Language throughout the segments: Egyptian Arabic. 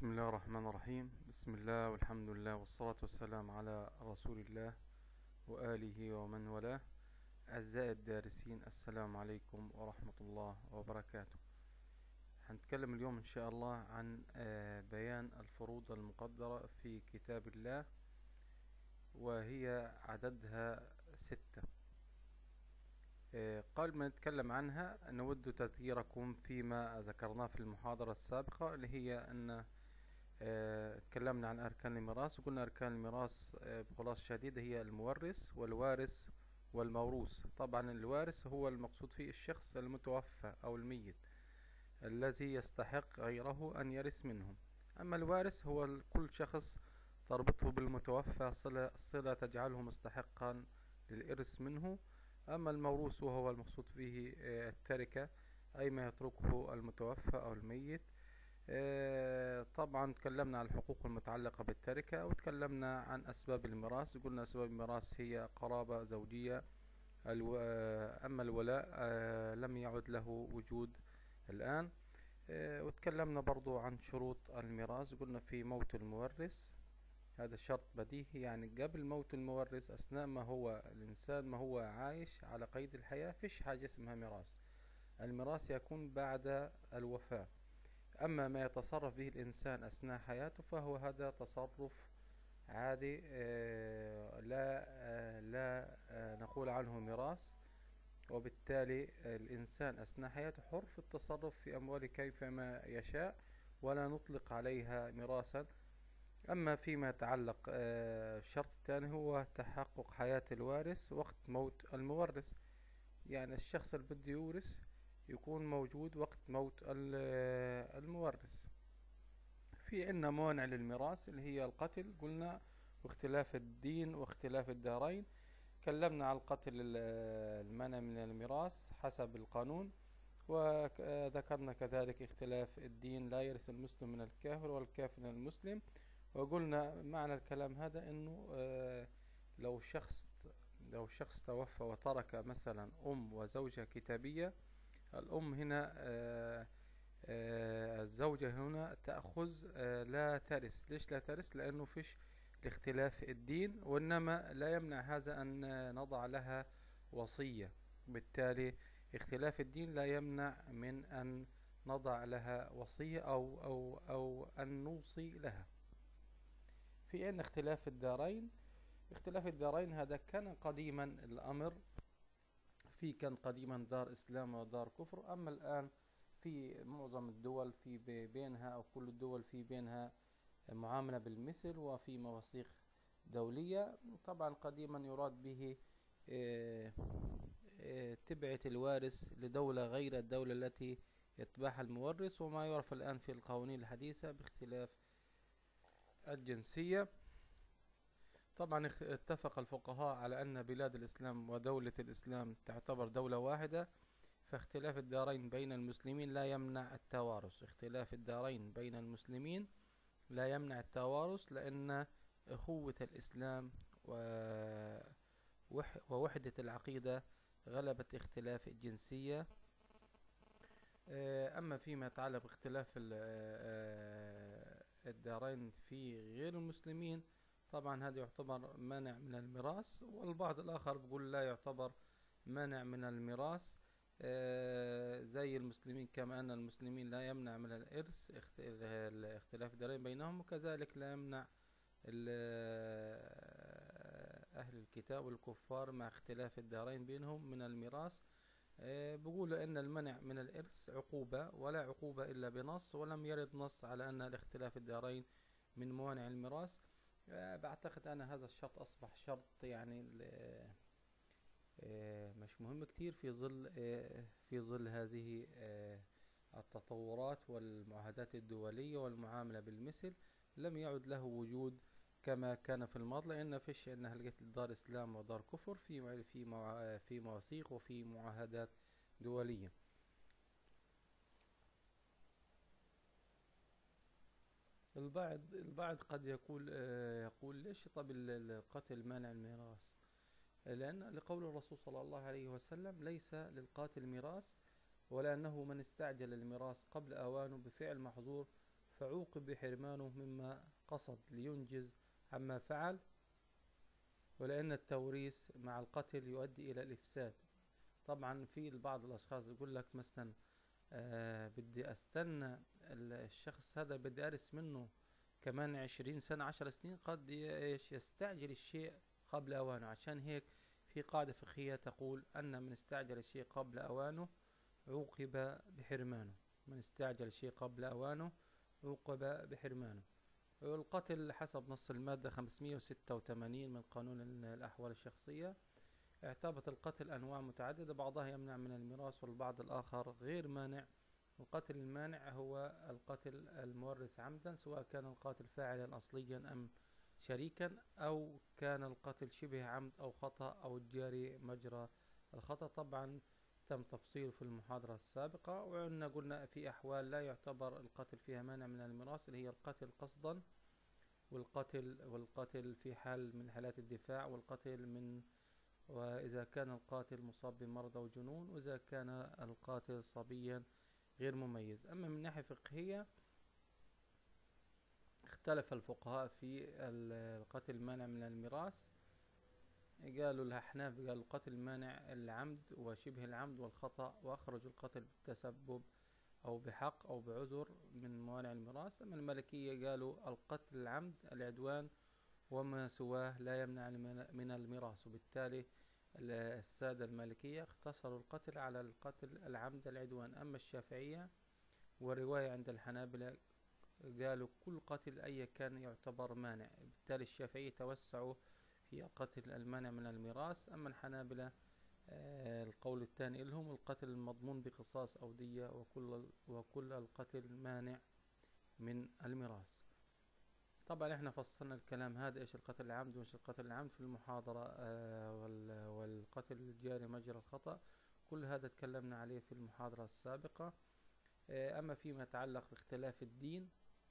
بسم الله الرحمن الرحيم بسم الله والحمد لله والصلاة والسلام على رسول الله وآله ومن والاه أعزائي الدارسين السلام عليكم ورحمة الله وبركاته هنتكلم اليوم إن شاء الله عن آه، بيان الفروض المقدرة في كتاب الله وهي عددها ستة آه، قبل ما نتكلم عنها نود تذكيركم فيما ذكرناه في المحاضرة السابقة اللي هي أن آه، اتكلمنا عن أركان الميراث وقلنا أركان الميراث آه، بخلاصة شديدة هي المورث والوارث والموروث طبعا الوارث هو المقصود فيه الشخص المتوفى أو الميت الذي يستحق غيره أن يرث منهم أما الوارث هو ال- كل شخص تربطه بالمتوفى صلة, صلة تجعله مستحقا للإرث منه أما الموروث وهو المقصود به آه، التركة أي ما يتركه المتوفى أو الميت آه، طبعا تكلمنا عن الحقوق المتعلقة بالتركة وتكلمنا عن أسباب الميراث قلنا أسباب الميراث هي قرابة زوجية الو... آه، أما الولاء آه، لم يعد له وجود الآن آه، وتكلمنا برضو عن شروط الميراث قلنا في موت المورث هذا شرط بديهي يعني قبل موت المورث أثناء ما هو الإنسان ما هو عايش على قيد الحياة فيش حاجة اسمها ميراث الميراث يكون بعد الوفاة أما ما يتصرف به الإنسان أثناء حياته فهو هذا تصرف عادي آه، لا آه، لا آه، نقول عنه ميراث وبالتالي الإنسان أثناء حياته حر في التصرف في أمواله كيفما يشاء ولا نطلق عليها ميراثا أما فيما يتعلق آه، الشرط الثاني هو تحقق حياة الوارث وقت موت المورث يعني الشخص اللي بده يورث يكون موجود وقت موت ال- آه، المورث في عندنا موانع للميراث اللي هي القتل قلنا واختلاف الدين واختلاف الدارين تكلمنا عن القتل ال- آه، المنع من الميراث حسب القانون وذكرنا كذلك اختلاف الدين لا يرث المسلم من الكافر والكافر من المسلم وقلنا معنى الكلام هذا انه آه، لو شخص لو شخص توفى وترك مثلا ام وزوجة كتابية الام هنا آه، آه، الزوجة هنا تأخذ آه، لا ترث ليش لا ترث لأنه فيش لاختلاف الدين وإنما لا يمنع هذا أن آه، نضع لها وصية بالتالي اختلاف الدين لا يمنع من أن نضع لها وصية أو أو أو أن نوصي لها في أن اختلاف الدارين اختلاف الدارين هذا كان قديما الأمر في كان قديما دار إسلام ودار كفر أما الآن في معظم الدول في بي- بينها أو كل الدول في بينها معاملة بالمثل وفي مواثيق دولية طبعا قديما يراد به آه، آه، تبعة الوارث لدولة غير الدولة التي يتبعها المورث وما يعرف الآن في القوانين الحديثة باختلاف الجنسية طبعا اخ- اتفق الفقهاء على أن بلاد الإسلام ودولة الإسلام تعتبر دولة واحدة فاختلاف الدارين بين المسلمين لا يمنع التوارث اختلاف الدارين بين المسلمين لا يمنع التوارث لأن أخوة الإسلام و- وح- ووحدة العقيدة غلبت اختلاف الجنسية آه، أما فيما يتعلق باختلاف ال- آه، الدارين في غير المسلمين طبعا هذا يعتبر مانع من الميراث والبعض الآخر بيقول لا يعتبر مانع من الميراث آه، زي المسلمين كما أن المسلمين لا يمنع من الإرث اخت- ال- اختلاف الدارين بينهم وكذلك لا يمنع ال- أهل الكتاب والكفار مع اختلاف الدارين بينهم من الميراث آه، بيقولوا أن المنع من الإرث عقوبة ولا عقوبة إلا بنص ولم يرد نص على أن الاختلاف الدارين من موانع الميراث آه، بعتقد أنا هذا الشرط أصبح شرط يعني ل- آه، مش مهم كتير في ظل آه، في ظل هذه آه، التطورات والمعاهدات الدولية والمعاملة بالمثل لم يعد له وجود كما كان في الماضي لأن فيش أن هلقة دار إسلام ودار كفر في في مع- في مواثيق وفي معاهدات دولية البعض البعض قد يقول آه، يقول ليش طب ال- القتل مانع الميراث لأن لقول الرسول صلى الله عليه وسلم ليس للقاتل ميراث ولأنه من استعجل الميراث قبل أوانه بفعل محظور فعوقب بحرمانه مما قصد لينجز عما فعل ولأن التوريث مع القتل يؤدي إلى الإفساد طبعا في بعض الأشخاص يقول لك مثلا آه بدي أستنى الشخص هذا بدي أرث منه كمان عشرين سنة عشر سنين قد إيش يستعجل الشيء قبل أوانه عشان هيك في قاعدة فقهية تقول أن من استعجل الشيء قبل أوانه عوقب بحرمانه من استعجل الشيء قبل أوانه عوقب بحرمانه والقتل حسب نص المادة 586 من قانون الأحوال الشخصية اعتبت القتل أنواع متعددة بعضها يمنع من الميراث والبعض الآخر غير مانع القتل المانع هو القتل المورث عمدا سواء كان القاتل فاعلا أصليا أم شريكا أو كان القتل شبه عمد أو خطأ أو الجاري مجرى الخطأ طبعا تم تفصيله في المحاضرة السابقة وعندنا قلنا في أحوال لا يعتبر القتل فيها مانع من الميراث اللي هي القتل قصدا والقتل والقتل في حال من حالات الدفاع والقتل من وإذا كان القاتل مصاب بمرض أو جنون وإذا كان القاتل صبيا غير مميز أما من ناحية فقهية اختلف الفقهاء في القتل المانع من الميراث قالوا الأحناف قالوا القتل مانع العمد وشبه العمد والخطأ وأخرجوا القتل بالتسبب أو بحق أو بعذر من موانع الميراث أما الملكية قالوا القتل العمد العدوان وما سواه لا يمنع من الميراث وبالتالي السادة المالكية اختصروا القتل على القتل العمد العدوان أما الشافعية ورواية عند الحنابلة قالوا كل قتل أي كان يعتبر مانع بالتالي الشافعية توسعوا في قتل المانع من الميراث أما الحنابلة آه، القول الثاني لهم القتل المضمون بقصاص أو دية وكل, وكل القتل مانع من الميراث طبعا احنا فصلنا الكلام هذا ايش القتل العمد وايش القتل العمد في المحاضرة آه والقتل الجاري مجرى الخطأ كل هذا تكلمنا عليه في المحاضرة السابقة آه اما فيما يتعلق باختلاف الدين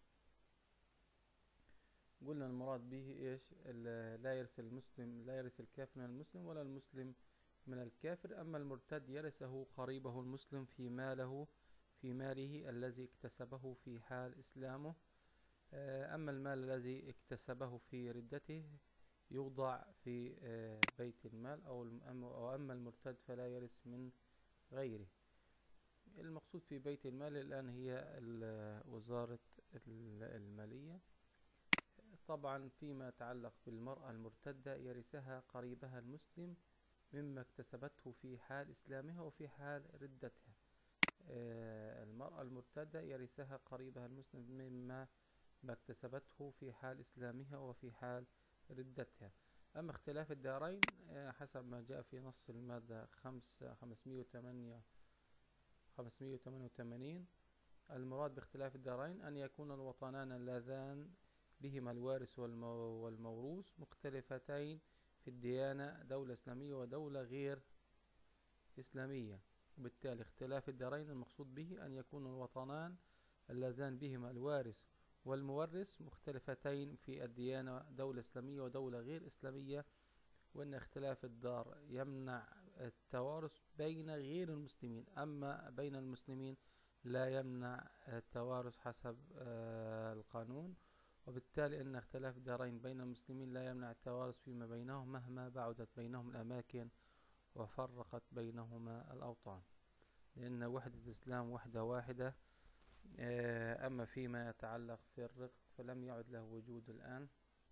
قلنا المراد به ايش لا يرث المسلم لا يرث الكافر من المسلم ولا المسلم من الكافر اما المرتد يرثه قريبه المسلم في ماله في ماله الذي اكتسبه في حال اسلامه آه، اما المال الذي اكتسبه في ردته يوضع في آه، بيت المال او او اما المرتد فلا يرث من غيره المقصود في بيت المال الان هي وزارة المالية طبعا فيما يتعلق بالمرأة المرتدة يرثها قريبها المسلم مما اكتسبته في حال إسلامها وفي حال ردتها آه، المرأة المرتدة يرثها قريبها المسلم مما ما اكتسبته في حال إسلامها وفي حال ردتها أما اختلاف الدارين آه، حسب ما جاء في نص المادة خمس خمسمية وثمانية خمسمية وثمانية وثمانين المراد باختلاف الدارين أن يكون الوطنان اللذان بهما الوارث والموروث مختلفتين في الديانة دولة إسلامية ودولة غير إسلامية وبالتالي اختلاف الدارين المقصود به أن يكون الوطنان اللذان بهما الوارث والمورث مختلفتين في الديانة دولة إسلامية ودولة غير إسلامية وأن اختلاف الدار يمنع التوارث بين غير المسلمين أما بين المسلمين لا يمنع التوارث حسب آه، القانون وبالتالي أن اختلاف الدارين بين المسلمين لا يمنع التوارث فيما بينهم مهما بعدت بينهم الأماكن وفرقت بينهما الأوطان لأن وحدة الإسلام وحدة واحدة آه، أما فيما يتعلق في الرق فلم يعد له وجود الآن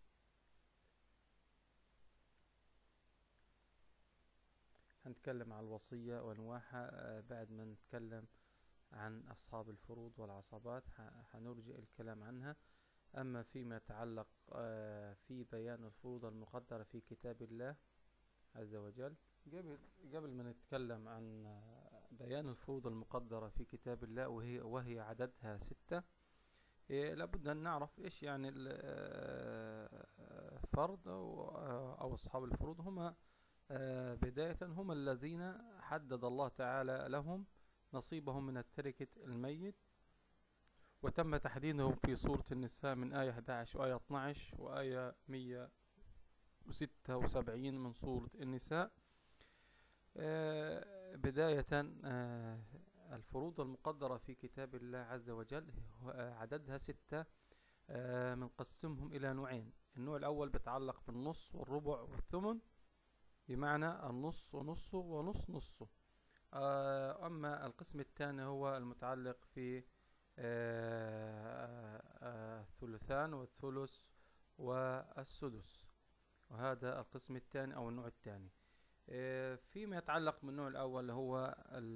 هنتكلم عن الوصية وأنواعها آه، بعد ما نتكلم عن أصحاب الفروض والعصبات هنرجع الكلام عنها أما فيما يتعلق آه، في بيان الفروض المقدرة في كتاب الله عز وجل قبل قبل ما نتكلم عن آه، بيان الفروض المقدرة في كتاب الله وهي وهي عددها ستة إيه لابد أن نعرف إيش يعني الفرض آه، أو أصحاب الفروض هما بداية هم الذين حدد الله تعالى لهم نصيبهم من التركة الميت وتم تحديدهم في سورة النساء من آية 11 وآية 12 وآية 176 من سورة النساء آه، بداية آه، الفروض المقدرة في كتاب الله عز وجل عددها ستة بنقسمهم إلى نوعين النوع الأول بيتعلق بالنص والربع والثمن بمعنى النص ونصه ونص نصه أما القسم الثاني هو المتعلق في الثلثان والثلث والسدس وهذا القسم الثاني أو النوع الثاني آه، فيما يتعلق بالنوع الأول هو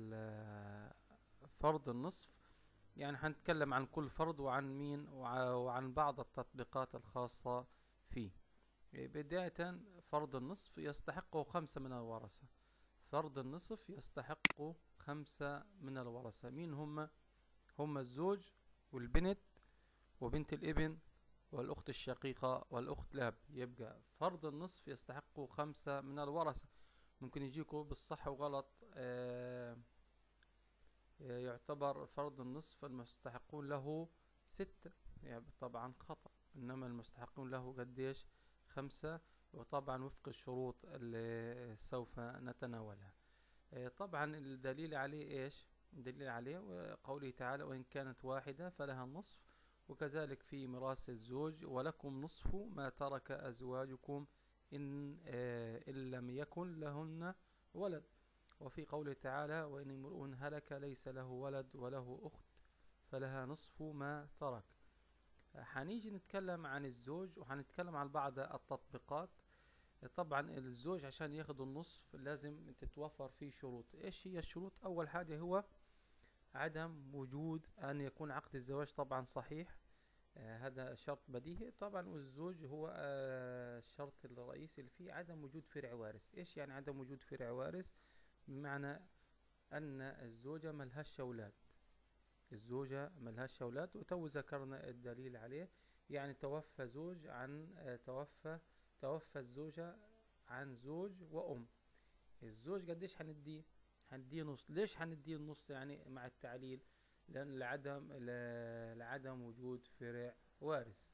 فرض النصف يعني هنتكلم عن كل فرض وعن مين وعن بعض التطبيقات الخاصة فيه آه، بداية فرض النصف يستحقه خمسة من الورثة فرض النصف يستحق خمسة من الورثة مين هم هم الزوج والبنت وبنت الابن والأخت الشقيقة والأخت الأب يبقى فرض النصف يستحق خمسة من الورثة ممكن يجيكوا بالصح وغلط آه، آه، يعتبر فرض النصف المستحقون له ستة يعني طبعا خطأ إنما المستحقون له قديش خمسة وطبعا وفق الشروط اللي سوف نتناولها آه، طبعا الدليل عليه إيش الدليل عليه قوله تعالى وإن كانت واحدة فلها النصف وكذلك في ميراث الزوج ولكم نصف ما ترك أزواجكم إن, آه إن لم يكن لهن ولد وفي قوله تعالى وإن امرؤ هلك ليس له ولد وله أخت فلها نصف ما ترك حنيجي نتكلم عن الزوج وحنتكلم عن بعض التطبيقات طبعا الزوج عشان ياخد النصف لازم تتوفر فيه شروط ايش هي الشروط اول حاجة هو عدم وجود أن يكون عقد الزواج طبعا صحيح آه هذا شرط بديهي طبعا والزوج هو آه الشرط الرئيسي اللي فيه عدم وجود فرع وارث ايش يعني عدم وجود فرع وارث بمعنى أن الزوجة ملهاش أولاد الزوجة ملهاش أولاد وتو ذكرنا الدليل عليه يعني توفى زوج عن آه توفى توفى الزوجة عن زوج وأم الزوج قديش هنديه هنديه نص ليش هنديه النص يعني مع التعليل لأن لعدم لعدم وجود فرع وارث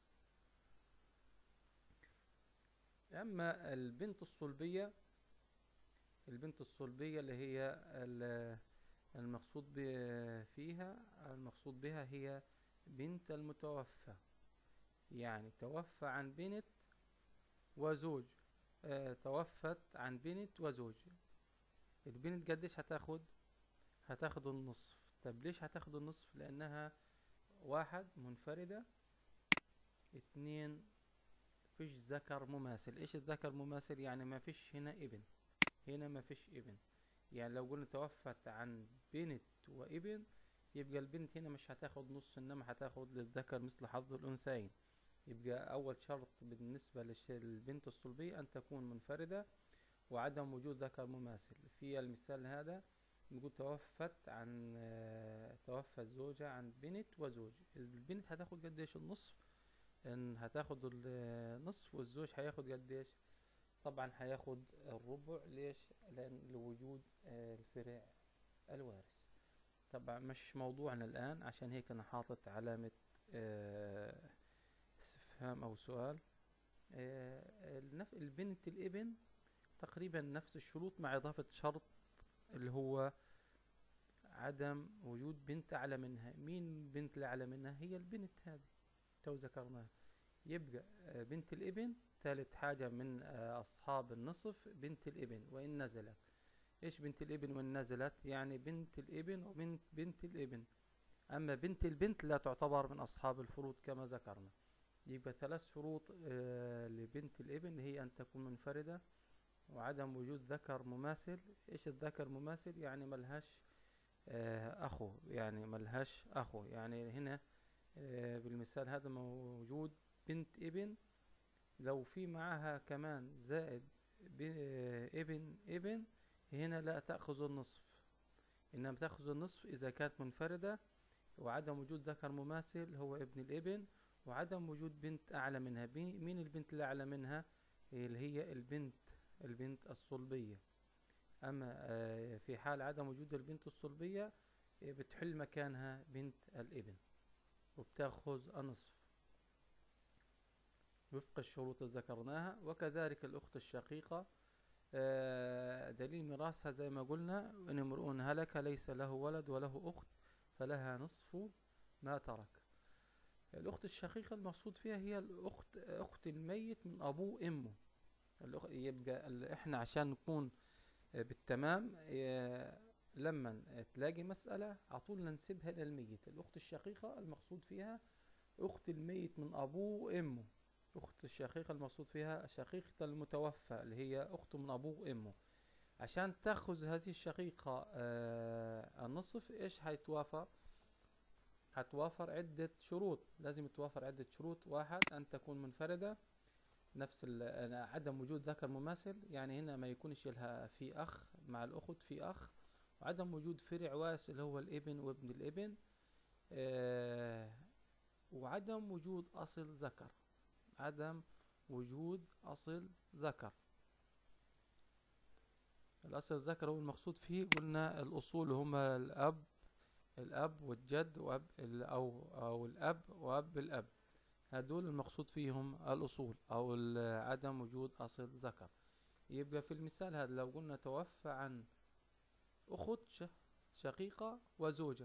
أما البنت الصلبية البنت الصلبية اللي هي المقصود فيها المقصود بها هي بنت المتوفى يعني توفى عن بنت وزوج اه توفت عن بنت وزوج البنت قديش هتاخد هتاخد النصف طب ليش هتاخد النصف لانها واحد منفردة اتنين فيش ذكر مماثل ايش الذكر مماثل يعني ما فيش هنا ابن هنا ما فيش ابن يعني لو قلنا توفت عن بنت وابن يبقى البنت هنا مش هتاخد نص انما هتاخد للذكر مثل حظ الانثيين يبقى اول شرط بالنسبة للبنت الصلبية ان تكون منفردة وعدم وجود ذكر مماثل في المثال هذا نقول توفت عن توفى الزوجة عن بنت وزوج البنت هتاخد قديش النصف ان هتاخد النصف والزوج هياخد قديش طبعا هياخد الربع ليش لان لوجود الفرع الوارث طبعا مش موضوعنا الان عشان هيك انا حاطط علامة استفهام او سؤال البنت الابن تقريبا نفس الشروط مع إضافة شرط اللي هو عدم وجود بنت أعلى منها مين بنت الأعلى منها هي البنت هذه تو ذكرناها يبقى بنت الابن ثالث حاجة من أصحاب النصف بنت الابن وإن نزلت إيش بنت الابن وإن نزلت يعني بنت الابن وبنت بنت الابن أما بنت البنت لا تعتبر من أصحاب الفروض كما ذكرنا يبقى ثلاث شروط لبنت الابن هي أن تكون منفردة وعدم وجود ذكر مماثل ايش الذكر مماثل يعني ملهاش آه اخو يعني ملهاش اخو يعني هنا آه بالمثال هذا موجود بنت ابن لو في معها كمان زائد آه ابن ابن هنا لا تأخذ النصف إنما تأخذ النصف إذا كانت منفردة وعدم وجود ذكر مماثل هو ابن الابن وعدم وجود بنت أعلى منها مين البنت اللي أعلى منها اللي هي البنت البنت الصلبية أما في حال عدم وجود البنت الصلبية بتحل مكانها بنت الابن وبتاخذ النصف وفق الشروط اللي ذكرناها وكذلك الأخت الشقيقة آه، دليل ميراثها زي ما قلنا إن امرؤ هلك ليس له ولد وله أخت فلها نصف ما ترك الأخت الشقيقة المقصود فيها هي الأخت أخت الميت من أبوه أمه الأخ... يبقى ال- إحنا عشان نكون آه، بالتمام آه، لما تلاقي مسألة عطول ننسبها للميت الأخت الشقيقة المقصود فيها أخت الميت من أبوه وأمه أخت الشقيقة المقصود فيها شقيقة المتوفى اللي هي أخته من أبوه وأمه عشان تأخذ هذه الشقيقة آه، النصف إيش هيتوافر هتوافر عدة شروط لازم يتوافر عدة شروط واحد أن تكون منفردة نفس ال- أنا عدم وجود ذكر مماثل يعني هنا ما يكونش لها في أخ مع الأخت في أخ وعدم وجود فرع وارث اللي هو الابن وابن الابن آه وعدم وجود أصل ذكر عدم وجود أصل ذكر الأصل الذكر هو المقصود فيه قلنا الأصول هما الأب الأب والجد وأب ال- أو أو الأب وأب الأب هدول المقصود فيهم الأصول أو ال- عدم وجود أصل ذكر يبقى في المثال هذا لو قلنا توفى عن أخت ش- شقيقة وزوجة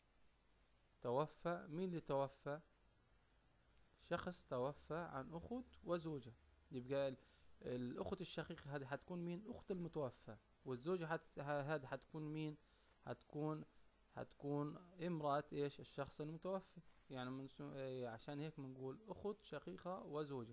توفى مين اللي توفى شخص توفى عن أخت وزوجة يبقى ال- الأخت الشقيقة هذه حتكون مين أخت المتوفى والزوجة حت... ه- هذه حتكون مين حتكون حتكون امرأة ايش الشخص المتوفى يعني من سو... إيه، عشان هيك بنقول أخت شقيقة وزوجة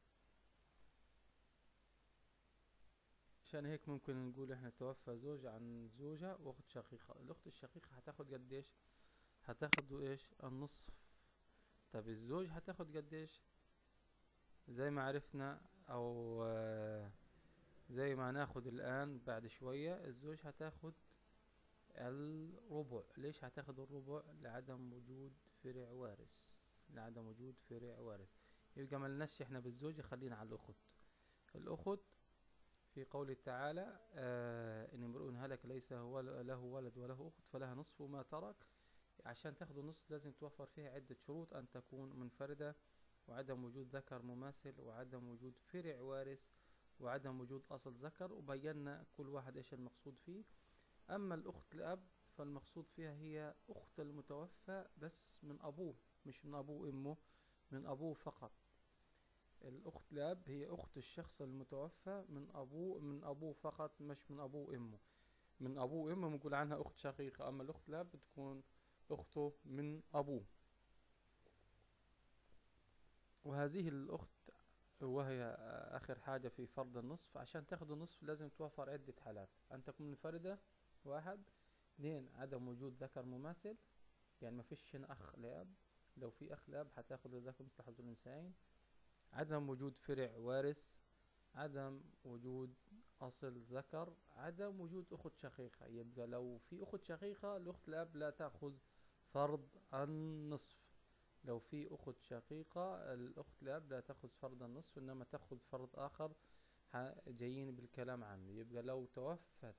عشان هيك ممكن نقول احنا توفى زوج عن زوجة واخت شقيقة الاخت الشقيقة هتاخد قديش هتاخد ايش النصف طب الزوج هتاخد قديش زي ما عرفنا او آه، زي ما هناخد الان بعد شوية الزوج هتاخد الربع ليش هتاخد الربع لعدم وجود فرع وارث لعدم وجود فرع وارث يبقى ملناش احنا بالزوجة خلينا على الاخت الاخت في قوله تعالى آه ان امرؤ هلك ليس هو له ولد وله اخت فلها نصف ما ترك عشان تاخد النصف لازم توفر فيها عدة شروط ان تكون منفردة وعدم وجود ذكر مماثل وعدم وجود فرع وارث وعدم وجود اصل ذكر وبينا كل واحد ايش المقصود فيه اما الاخت الاب فالمقصود فيها هي اخت المتوفى بس من ابوه مش من ابوه وامه من ابوه فقط الاخت الاب هي اخت الشخص المتوفى من ابوه من ابوه فقط مش من ابوه وامه من ابوه وامه بنقول عنها اخت شقيقه اما الاخت الاب بتكون اخته من ابوه وهذه الاخت وهي اخر حاجه في فرض النصف عشان تاخد النصف لازم توفر عده حالات ان تكون منفرده واحد اثنين عدم وجود ذكر مماثل يعني ما فيش هنا اخ لاب لو في اخ لاب هتاخد الذكر مثل حظ الانثيين عدم وجود فرع وارث عدم وجود اصل ذكر عدم وجود اخت شقيقه يبقى لو في اخت شقيقه الاخت الاب لا تاخذ فرض النصف لو في اخت شقيقه الاخت الاب لا تاخذ فرض النصف انما تاخذ فرض اخر ح- جايين بالكلام عنه يبقى لو توفت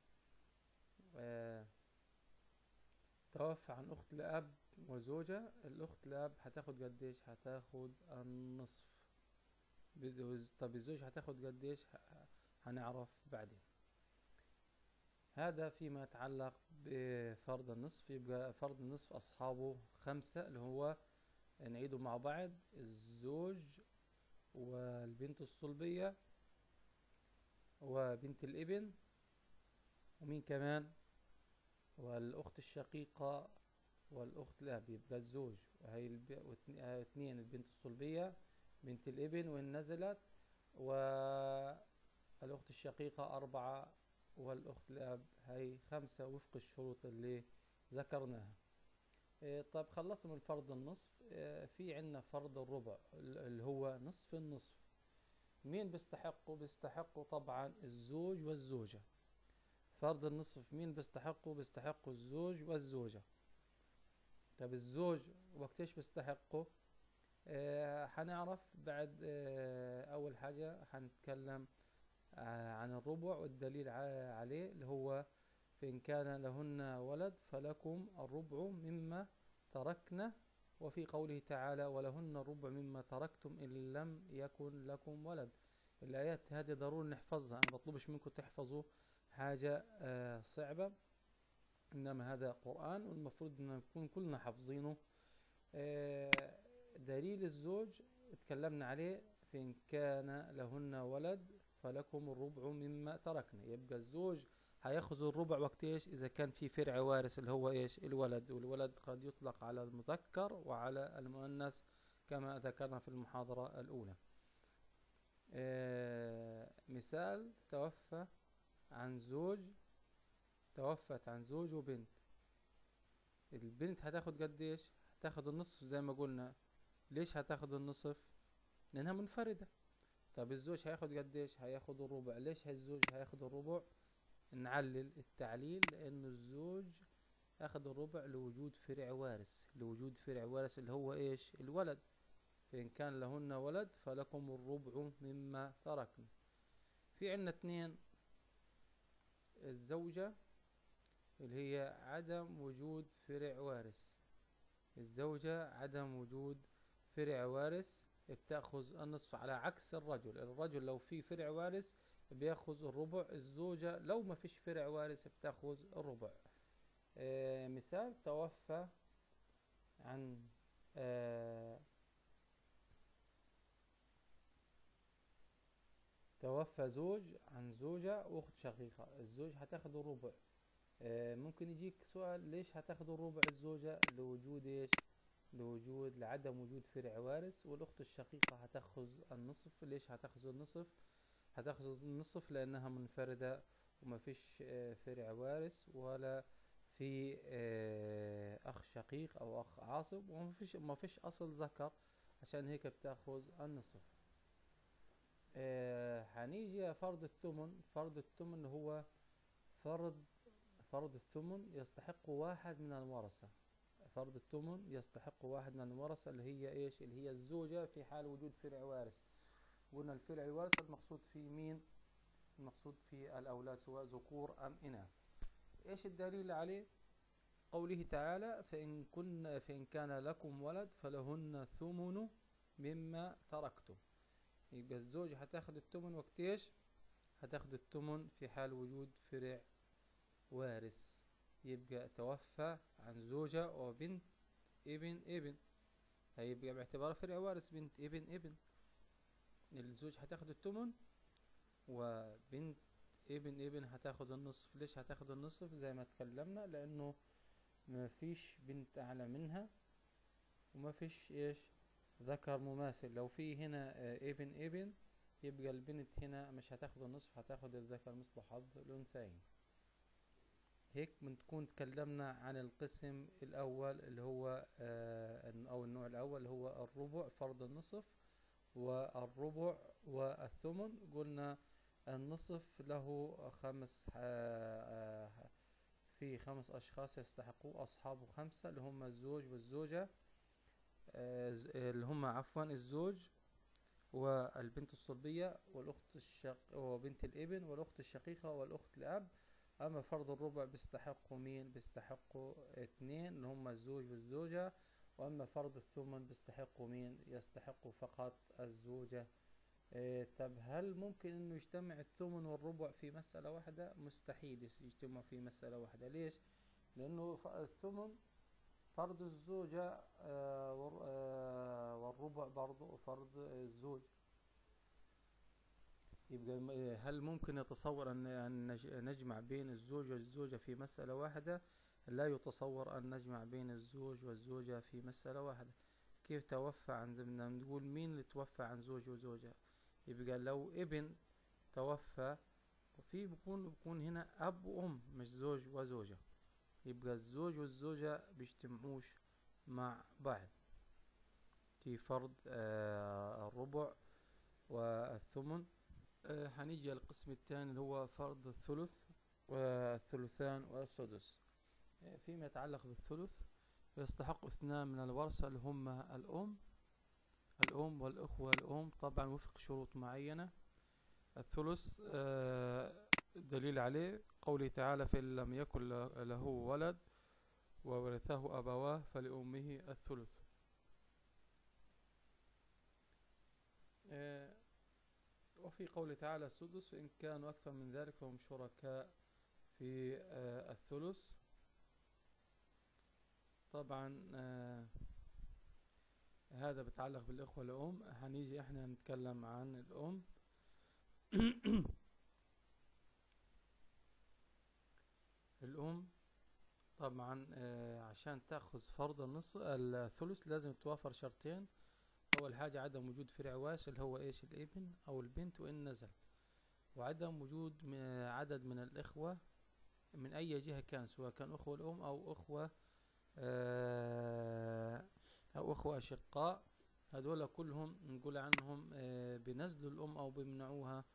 آه توفى عن اخت لاب وزوجة الاخت لاب هتاخد قديش هتاخد النصف بد- طب الزوج هتاخد قديش ه- هنعرف بعدين هذا فيما يتعلق بفرض النصف يبقى فرض النصف أصحابه خمسة اللي هو نعيده مع بعض الزوج والبنت الصلبية وبنت الابن ومين كمان والأخت الشقيقة والأخت الأب يبقى الزوج وهي الب... واثنين آه، اثنين البنت الصلبية بنت الابن وإن نزلت والأخت الشقيقة أربعة والأخت الأب هي خمسة وفق الشروط اللي ذكرناها إيه، طب خلصنا من فرض النصف إيه، في عنا فرض الربع ال- اللي هو نصف النصف مين بيستحقه بيستحقه طبعا الزوج والزوجة فرض النصف مين بيستحقه بيستحقه الزوج والزوجة طب الزوج وقتيش بيستحقه آه هنعرف بعد آه أول حاجة هنتكلم آه عن الربع والدليل ع- عليه اللي هو فإن كان لهن ولد فلكم الربع مما تركنا وفي قوله تعالى ولهن الربع مما تركتم إن لم يكن لكم ولد الآيات هذه ضروري نحفظها أنا بطلبش منكم تحفظوا حاجة آه، صعبة إنما هذا قرآن والمفروض أن نكون كلنا حافظينه آه، دليل الزوج اتكلمنا عليه فإن كان لهن ولد فلكم الربع مما تركنا يبقى الزوج هياخذ الربع وقت ايش اذا كان في فرع وارث اللي هو ايش الولد والولد قد يطلق على المذكر وعلى المؤنث كما ذكرنا في المحاضرة الاولى آه مثال توفى عن زوج توفت عن زوج وبنت البنت هتاخد قد ايش هتاخد النصف زي ما قلنا ليش هتاخد النصف لانها منفردة طب الزوج هياخد قد ايش هياخد الربع ليش الزوج هياخد الربع نعلل التعليل لأن الزوج أخذ الربع لوجود فرع وارث لوجود فرع وارث اللي هو إيش الولد فإن كان لهن ولد فلكم الربع مما تركن في عنا اتنين الزوجة اللي هي عدم وجود فرع وارث الزوجة عدم وجود فرع وارث بتأخذ النصف على عكس الرجل الرجل لو في فرع وارث بياخذ الربع الزوجة لو ما فيش فرع وارث بتاخذ الربع آه مثال توفى عن آه توفى زوج عن زوجة واخت شقيقة الزوج هتاخد الربع آه ممكن يجيك سؤال ليش هتاخد الربع الزوجة لوجود ايش لوجود لعدم وجود فرع وارث والاخت الشقيقة هتاخذ النصف ليش هتاخذ النصف هتاخذ النصف لأنها منفردة وما فيش آه، فرع وارث ولا في آه، أخ شقيق أو أخ عاصب وما فيش ما فيش أصل ذكر عشان هيك بتاخذ النصف آه، هنيجي فرض الثمن فرض الثمن هو فرض فرض الثمن يستحق واحد من الورثة فرض الثمن يستحق واحد من الورثة اللي هي ايش اللي هي الزوجة في حال وجود فرع وارث قلنا الفعل الوارث المقصود في مين المقصود في الأولاد سواء ذكور أم إناث إيش الدليل عليه قوله تعالى فإن, كن فإن كان لكم ولد فلهن ثمن مما تركتم يبقى الزوج هتاخد الثمن وقت ايش هتاخد الثمن في حال وجود فرع وارث يبقى توفى عن زوجة وبنت ابن ابن هيبقى باعتبار فرع وارث بنت ابن ابن الزوج هتاخد التمن وبنت ابن ابن هتاخد النصف ليش هتاخد النصف زي ما اتكلمنا لانه ما فيش بنت اعلى منها وما فيش ايش ذكر مماثل لو في هنا آه، ابن ابن يبقى البنت هنا مش هتاخد النصف هتاخد الذكر مثل حظ الانثيين هيك بنكون تكلمنا عن القسم الاول اللي هو آه او النوع الاول اللي هو الربع فرض النصف والربع والثمن قلنا النصف له خمس آه، آه، في خمس أشخاص يستحقوا أصحابه خمسة اللي هم الزوج والزوجة آه، اللي هم عفوا الزوج والبنت الصلبية والأخت الشق وبنت الابن والأخت الشقيقة والأخت الأب أما فرض الربع بيستحقوا مين بيستحقوا اثنين اللي هم الزوج والزوجة وأما فرض الثمن بيستحقوا مين يستحقوا فقط الزوجة إيه طب هل ممكن انه يجتمع الثمن والربع في مسألة واحدة مستحيل يجتمع في مسألة واحدة ليش لانه الثمن فرض الزوجة آه, آه، والربع برضو فرض الزوج يبقى هل ممكن يتصور ان نجمع بين الزوج والزوجة في مسألة واحدة لا يتصور أن نجمع بين الزوج والزوجة في مسألة واحدة كيف توفى عن بدنا نقول مين اللي توفى عن زوج وزوجة يبقى لو ابن توفى في بكون بكون هنا أب وأم مش زوج وزوجة يبقى الزوج والزوجة بيجتمعوش مع بعض في فرض آه الربع والثمن آه هنيجي القسم الثاني اللي هو فرض الثلث والثلثان والسدس فيما يتعلق بالثلث يستحق اثنان من الورثة اللي هم الأم الأم والأخوة الأم طبعا وفق شروط معينة الثلث آه، دليل عليه قوله تعالى فإن لم يكن له ولد وورثه أبواه فلأمه الثلث آه، وفي قوله تعالى السدس وإن كانوا أكثر من ذلك فهم شركاء في آه، الثلث طبعا آه، هذا بتعلق بالإخوة الأم هنيجي احنا نتكلم عن الأم الأم طبعا آه، عشان تأخذ فرض النص الثلث لازم توافر شرطين أول حاجة عدم وجود فرع واش اللي هو إيش الابن أو البنت وإن نزل وعدم وجود عدد من الإخوة من أي جهة كان سواء كان أخوة الأم أو أخوة آه، أو أخوة أشقاء هذول كلهم نقول عنهم آه، بنزلوا الأم أو بيمنعوها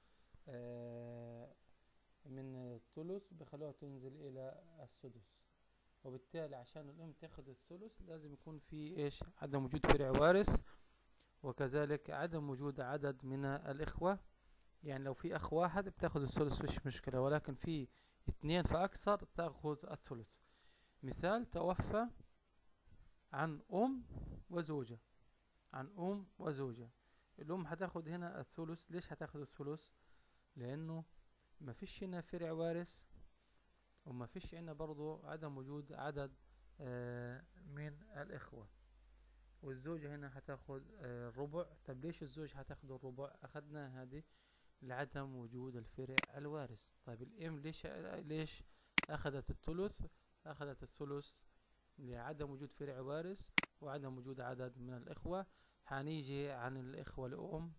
من الثلث بخلوها تنزل إلى السدس وبالتالي عشان الأم تاخد الثلث لازم يكون في إيش عدم وجود فرع وارث وكذلك عدم وجود عدد من الإخوة يعني لو في أخ واحد بتاخد الثلث مش مشكلة ولكن في اثنين فأكثر تاخد الثلث مثال توفى عن أم وزوجة عن أم وزوجة الأم هتاخد هنا الثلث ليش هتاخد الثلث لأنه ما فيش هنا فرع وارث وما فيش هنا برضو عدم وجود عدد آه، من الإخوة والزوجة هنا هتاخد الربع آه، طب ليش الزوج هتاخد الربع أخدنا هذه لعدم وجود الفرع الوارث طيب الام ليش ليش أخذت الثلث أخذت الثلث لعدم وجود فرع وارث وعدم وجود عدد من الإخوة هنيجي عن الإخوة الأم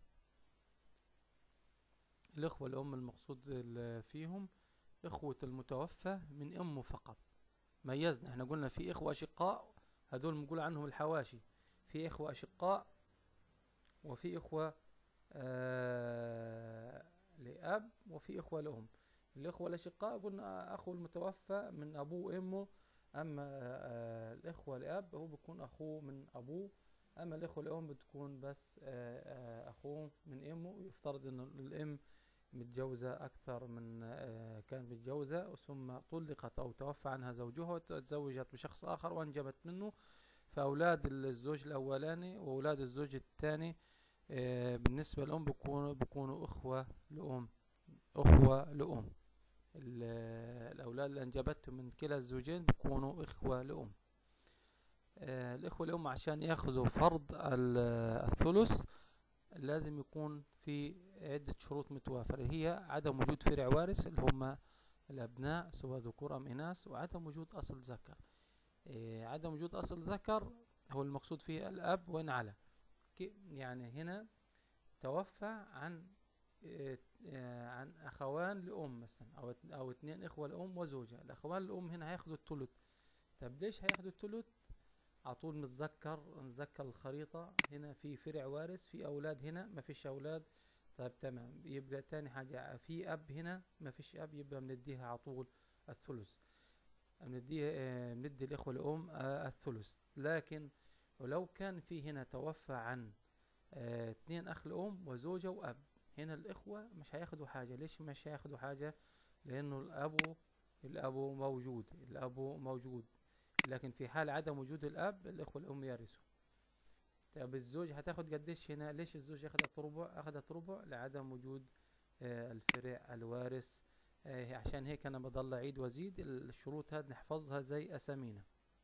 الإخوة الأم المقصود فيهم إخوة المتوفى من أمه فقط ميزنا احنا قلنا في إخوة أشقاء هدول بنقول عنهم الحواشي في إخوة أشقاء وفي إخوة آه لأب وفي إخوة لأم الإخوة الأشقاء قلنا أخو المتوفى من أبوه وأمه أما آه الإخوة لأب هو بيكون أخوه من أبوه أما الإخوة الأم بتكون بس آه آه أخوه من أمه يفترض أن الأم متجوزة أكثر من آه كانت متجوزة ثم طلقت أو توفى عنها زوجها وتزوجت بشخص آخر وأنجبت منه فأولاد الزوج الأولاني وأولاد الزوج الثاني آه، بالنسبة للأم بيكونوا بيكونوا أخوة لأم أخوة لأم الأولاد اللي أنجبتهم من كلا الزوجين بيكونوا إخوة لأم آه، الإخوة لأم عشان يأخذوا فرض الثلث لازم يكون في عدة شروط متوافرة هي عدم وجود فرع وارث اللي هم الأبناء سواء ذكور أم إناث وعدم وجود أصل ذكر إيه عدم وجود أصل ذكر هو المقصود فيه الأب وإن على يعني هنا توفى عن إيه عن أخوان لأم مثلا أو أو اثنين إخوة لأم وزوجة الأخوان لأم هنا هياخدوا الثلث طب ليش هياخدوا الثلث على طول متذكر نتذكر الخريطة هنا في فرع وارث في أولاد هنا ما فيش أولاد طيب تمام يبقى تاني حاجة في أب هنا ما فيش أب يبقى بنديها على طول الثلث بنديه آه، بندي الإخوة الأم آه، الثلث لكن ولو كان في هنا توفى عن آه، اثنين أخ الأم وزوجة وأب هنا الإخوة مش هياخدوا حاجة ليش مش هياخدوا حاجة لأنه الأب الأب موجود الأب موجود لكن في حال عدم وجود الأب الإخوة الأم يرثوا طب الزوج هتاخد قديش هنا ليش الزوج أخذت ربع أخذت ربع لعدم وجود الفرع الوارث آه، عشان هيك انا بضل اعيد وازيد الشروط هاد نحفظها زي اسامينا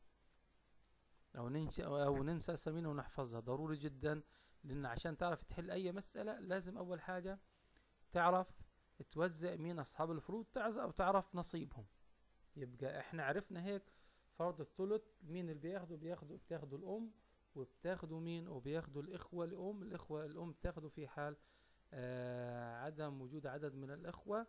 او ننسى او ننسى اسامينا ونحفظها ضروري جدا لان عشان تعرف تحل اي مسألة لازم اول حاجة تعرف توزع مين اصحاب الفروض تعرف او تعرف نصيبهم يبقى احنا عرفنا هيك فرض الثلث مين اللي بياخده بياخده بتاخده الام وبتاخده مين وبياخده الاخوة الام الاخوة الام بتاخده في حال آه عدم وجود عدد من الاخوة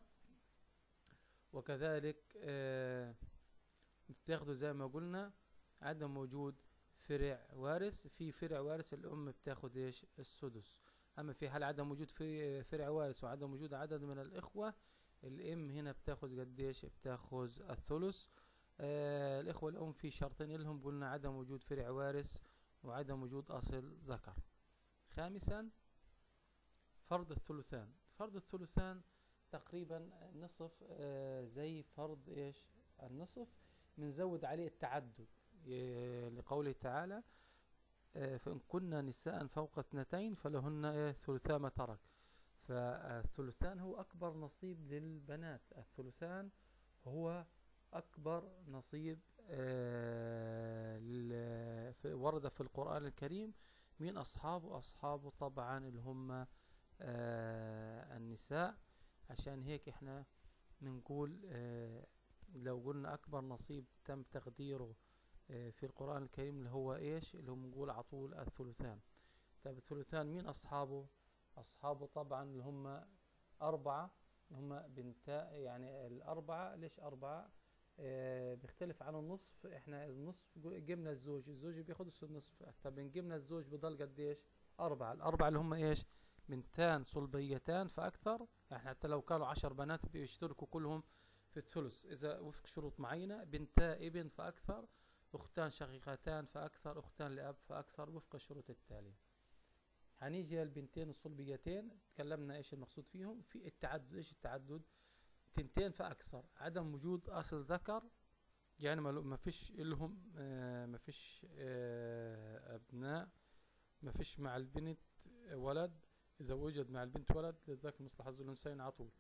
وكذلك آه بتاخده زي ما قلنا عدم وجود فرع وارث في فرع وارث الأم بتاخد إيش السدس أما في حال عدم وجود في فرع وارث وعدم وجود عدد من الإخوة الأم هنا بتاخد قديش بتاخذ الثلث آه الإخوة الأم في شرطين لهم قلنا عدم وجود فرع وارث وعدم وجود أصل ذكر خامسا فرض الثلثان فرض الثلثان تقريبا نصف آه، زي فرض ايش النصف بنزود عليه التعدد لقوله تعالى آه، فإن كنا نساء فوق اثنتين فلهن ثلثا ما ترك فالثلثان هو أكبر نصيب للبنات الثلثان هو أكبر نصيب آه، ورد في القرآن الكريم من أصحابه أصحابه طبعا اللي هم آه، النساء عشان هيك احنا بنقول آه، لو قلنا أكبر نصيب تم تقديره في القرآن الكريم اللي هو إيش اللي هو بنقول على طول الثلثان طيب الثلثان مين أصحابه أصحابه طبعا اللي هم أربعة هم بنتا يعني الأربعة ليش أربعة آه بيختلف عن النصف احنا النصف جبنا الزوج الزوج بياخد النصف طب جبنا الزوج بضل قديش أربعة الأربعة اللي هم إيش بنتان صلبيتان فأكثر يعني حتى لو كانوا عشر بنات بيشتركوا كلهم في الثلث إذا وفق شروط معينة بنتا ابن فأكثر أختان شقيقتان فأكثر أختان لأب فأكثر وفق الشروط التالية هنيجي البنتين الصلبيتين تكلمنا ايش المقصود فيهم في التعدد ايش التعدد تنتين فاكثر عدم وجود اصل ذكر يعني ما فيش لهم آه ما فيش آه ابناء ما فيش مع البنت ولد اذا وجد مع البنت ولد لذلك مثل حظ الانثيين على طول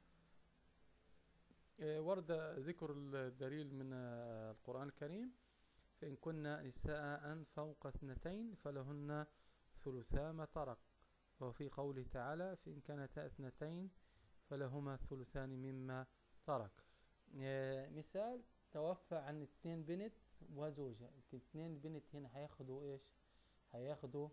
آه ورد ذكر الدليل من آه القرآن الكريم فإن كنا نساء فوق اثنتين فلهن ثلثا ما ترك وفي قوله تعالى فإن كانتا اثنتين فلهما الثلثان مما ترك آه، مثال توفى عن اثنين بنت وزوجة اثنين بنت هنا هياخدوا ايش هياخدوا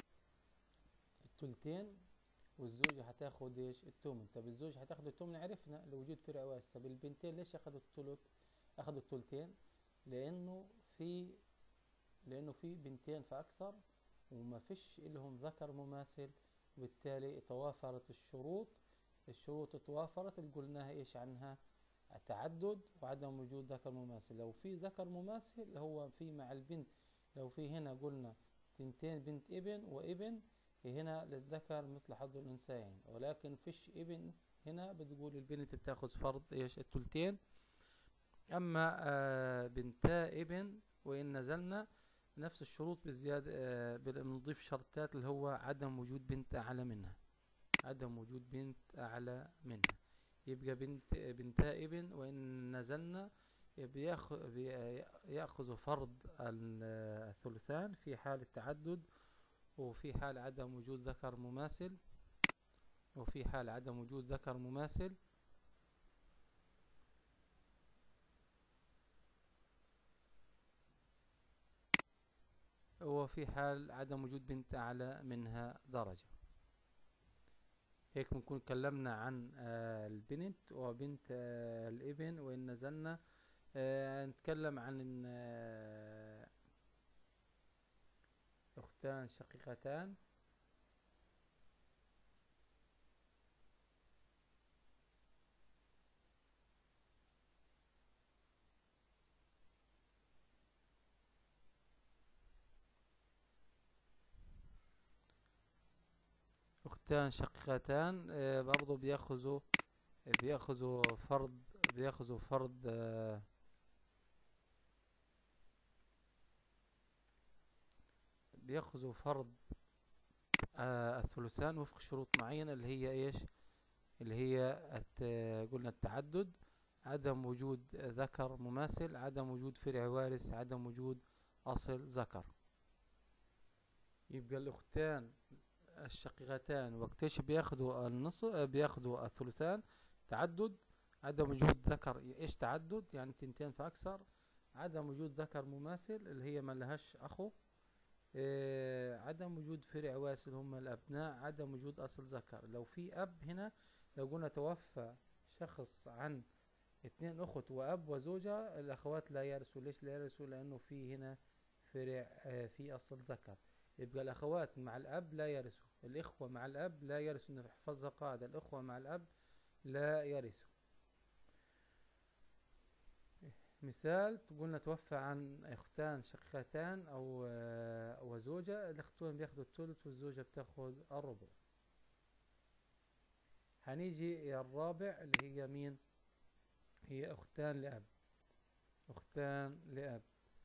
الثلثين والزوجة هتاخد ايش التومن طب الزوجة هتاخد التومن عرفنا لوجود فرع واسع طب البنتين ليش اخدوا الثلث اخدوا الثلثين لانه في لانه في بنتين فاكثر وما فيش لهم ذكر مماثل وبالتالي توافرت الشروط الشروط توافرت اللي قلناها ايش عنها التعدد وعدم وجود ذكر مماثل لو في ذكر مماثل هو في مع البنت لو في هنا قلنا تنتين بنت ابن وابن هنا للذكر مثل حظ الانثيين ولكن فيش ابن هنا بتقول البنت بتاخذ فرض ايش التلتين اما آه بنتا ابن وان نزلنا نفس الشروط بالزيادة آه، بنضيف شرطات اللي هو عدم وجود بنت أعلى منها عدم وجود بنت أعلى منها يبقى بنت بنتا ابن وإن نزلنا يأخذ فرض الثلثان في حال التعدد وفي حال عدم وجود ذكر مماثل وفي حال عدم وجود ذكر مماثل وفي حال عدم وجود بنت أعلى منها درجة هيك بنكون تكلمنا عن آه، البنت وبنت آه، الابن وإن نزلنا آه، نتكلم عن أختان شقيقتان اختان شقيقتان آه، برضو بياخذوا بياخذوا فرض بياخذوا فرض آه، بياخذوا فرض آه، الثلثان وفق شروط معينة اللي هي ايش اللي هي قلنا التعدد عدم وجود ذكر مماثل عدم وجود فرع وارث عدم وجود أصل ذكر يبقى الأختان الشقيقتان وقتاش بياخدوا النص بياخدوا الثلثان تعدد عدم وجود ذكر ايش تعدد يعني تنتين فاكثر عدم وجود ذكر مماثل اللي هي ما لهاش اخو إيه عدم وجود فرع واسل هم الابناء عدم وجود اصل ذكر لو في اب هنا لو قلنا توفى شخص عن اثنين اخت واب وزوجة الاخوات لا يرثوا ليش لا يرثوا لانه في هنا فرع آه في اصل ذكر يبقى الأخوات مع الأب لا يرثوا الإخوة مع الأب لا يرثوا نحفظها قاعدة الإخوة مع الأب لا يرثوا مثال قلنا توفى عن اختان شقيقتان او وزوجة الاختون بياخدوا الثلث والزوجة بتاخد الربع هنيجي الرابع اللي هي مين هي اختان لأب اختان لأب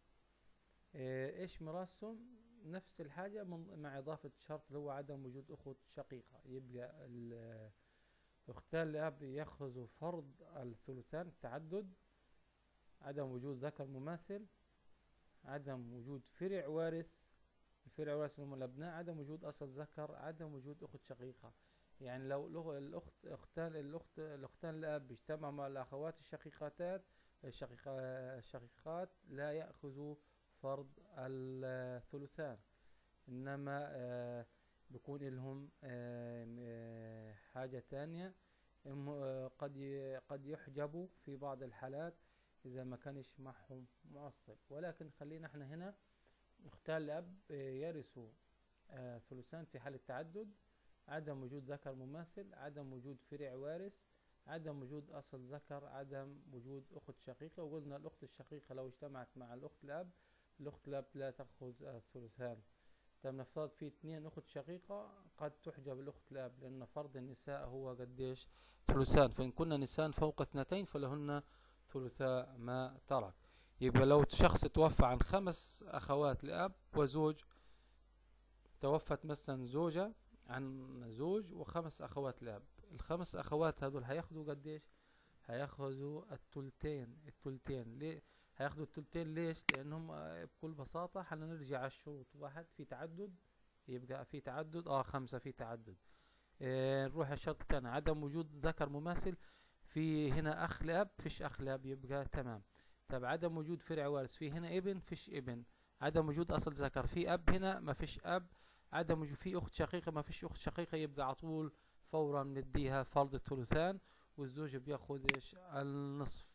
ايش ميراثهم نفس الحاجة مع إضافة شرط اللي هو عدم وجود أخوة شقيقة يبقى اختان لأب يأخذ فرض الثلثان التعدد عدم وجود ذكر مماثل عدم وجود فرع وارث الفرع وارث هم الأبناء عدم وجود أصل ذكر عدم وجود أخت شقيقة يعني لو الأخت أختان الأخت الأختان الأب اجتمعوا مع الأخوات الشقيقتات الشقيقات لا يأخذوا فرض الثلثان إنما آه، بيكون لهم آه، آه، حاجة تانية قد قد يحجبوا في بعض الحالات إذا ما كانش معهم معصب ولكن خلينا احنا هنا اختار الأب يرثوا ثلثان في حال التعدد عدم وجود ذكر مماثل عدم وجود فرع وارث عدم وجود أصل ذكر عدم وجود أخت شقيقة وقلنا الأخت الشقيقة لو اجتمعت مع الأخت الأب الأخت الأب لا تأخذ الثلثان طيب نفترض في اثنين أخت شقيقة قد تحجب الأخت الأب لأن فرض النساء هو قديش ثلثان فإن كنا نساء فوق اثنتين فلهن ثلثاء ما ترك يبقى لو شخص توفى عن خمس أخوات لأب وزوج توفت مثلا زوجة عن زوج وخمس أخوات لأب الخمس أخوات هذول هياخدوا قديش هياخدوا التلتين التلتين ليه هياخدوا التلتين ليش لأنهم بكل بساطة حنرجع على الشروط واحد في تعدد يبقى في تعدد اه خمسة في تعدد اه نروح الشرط الثاني عدم وجود ذكر مماثل في هنا أخ لأب فيش أخ لأب يبقى تمام طب عدم وجود فرع وارث في هنا ابن فيش ابن عدم وجود أصل ذكر في أب هنا ما فيش أب عدم وجود في أخت شقيقة ما فيش أخت شقيقة يبقى على طول فورا نديها فرض الثلثان والزوج بياخد ايش النصف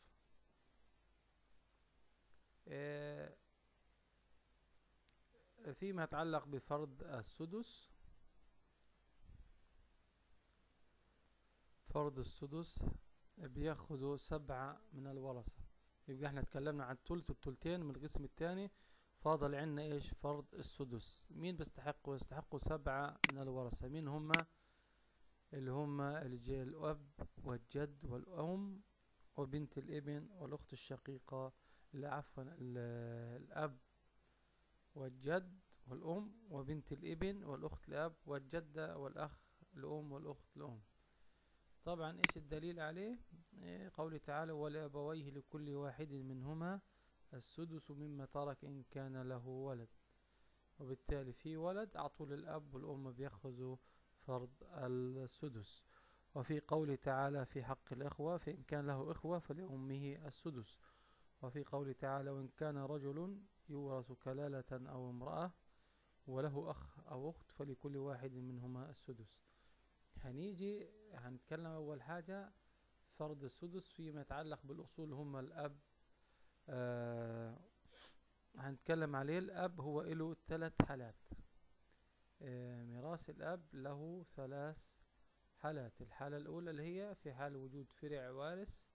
اه فيما يتعلق بفرض السدس فرض السدس بياخدوا سبعة من الورثة يبقى احنا اتكلمنا عن التلت والتلتين من القسم الثاني فاضل عنا ايش فرض السدس مين بيستحقوا يستحقوا سبعة من الورثة مين هم اللي هم الأب والجد والأم وبنت الابن والأخت الشقيقة لا عفوا الأب والجد والأم وبنت الابن والأخت الأب والجدة والأخ الأم والأخت الأم طبعا إيش الدليل عليه إيه قوله تعالى ولأبويه لكل واحد منهما السدس مما ترك إن كان له ولد وبالتالي في ولد أعطوا للأب والأم بيأخذوا فرض السدس وفي قول تعالى في حق الإخوة فإن كان له إخوة فلأمه السدس وفي قول تعالى وإن كان رجل يورث كلالة أو امرأة وله أخ أو أخت فلكل واحد منهما السدس هنيجي هنتكلم أول حاجة فرض السدس فيما يتعلق بالأصول هم الأب آه هنتكلم عليه الأب هو له ثلاث حالات آه ميراث الأب له ثلاث حالات الحالة الأولى اللي هي في حال وجود فرع وارث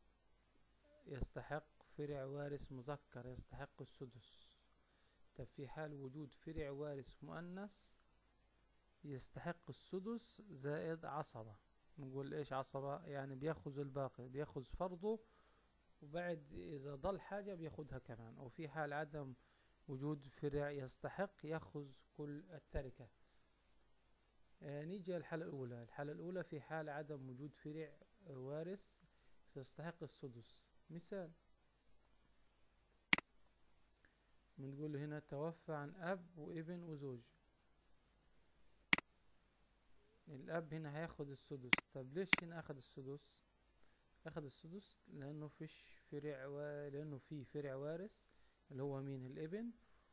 يستحق فرع وارث مذكر يستحق السدس طب في حال وجود فرع وارث مؤنث يستحق السدس زائد عصبة نقول ايش عصبة يعني بياخذ الباقي بياخذ فرضه وبعد اذا ضل حاجة بياخدها كمان او في حال عدم وجود فرع يستحق ياخذ كل التركة آه نيجي الحالة الاولى الحالة الاولى في حال عدم وجود فرع وارث يستحق السدس مثال بنقول هنا توفى عن اب وابن وزوج الاب هنا هياخد السدس طب ليش هنا اخد السدس اخد السدس لانه فيش فرع و... لانه في فرع وارث اللي هو مين الابن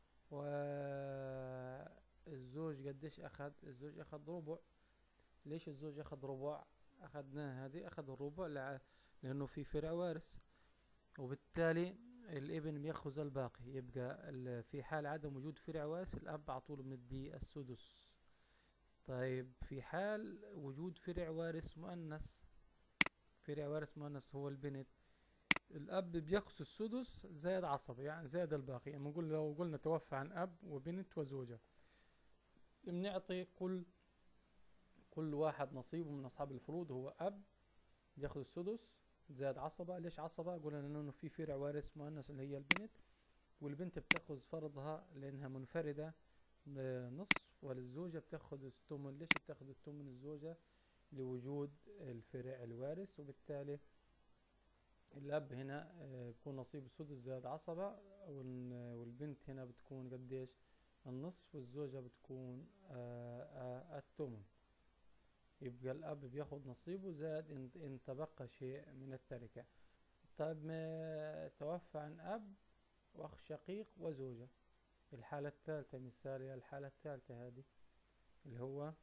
والزوج قديش اخد الزوج اخد ربع ليش الزوج اخد ربع اخدناه هذه اخد الربع لع... لانه في فرع وارث وبالتالي الابن بياخذ الباقي يبقى في حال عدم وجود فرع وارث الاب على طول بندي السدس طيب في حال وجود فرع وارث مؤنث فرع وارث مؤنث هو البنت الاب بيقص السدس زائد عصبة يعني زائد الباقي يعني نقول لو قلنا توفى عن اب وبنت وزوجة بنعطي كل كل واحد نصيبه من اصحاب الفروض هو اب بياخذ السدس زائد عصبة ليش عصبة قلنا لانه في فرع وارث مؤنث اللي هي البنت والبنت بتاخذ فرضها لانها منفردة نصف وللزوجة بتاخد الثمن ليش بتاخد الثمن الزوجة لوجود الفرع الوارث وبالتالي الأب هنا آه، بيكون نصيب السدس زائد عصبة وال- والبنت هنا بتكون قديش النصف والزوجة بتكون آه، آه، الثمن يبقى الأب بياخد نصيبه زائد إن, إن تبقى شيء من التركة طيب ما توفى عن أب وأخ شقيق وزوجة الحالة الثالثة مثال هي الحالة الثالثة هذه اللي هو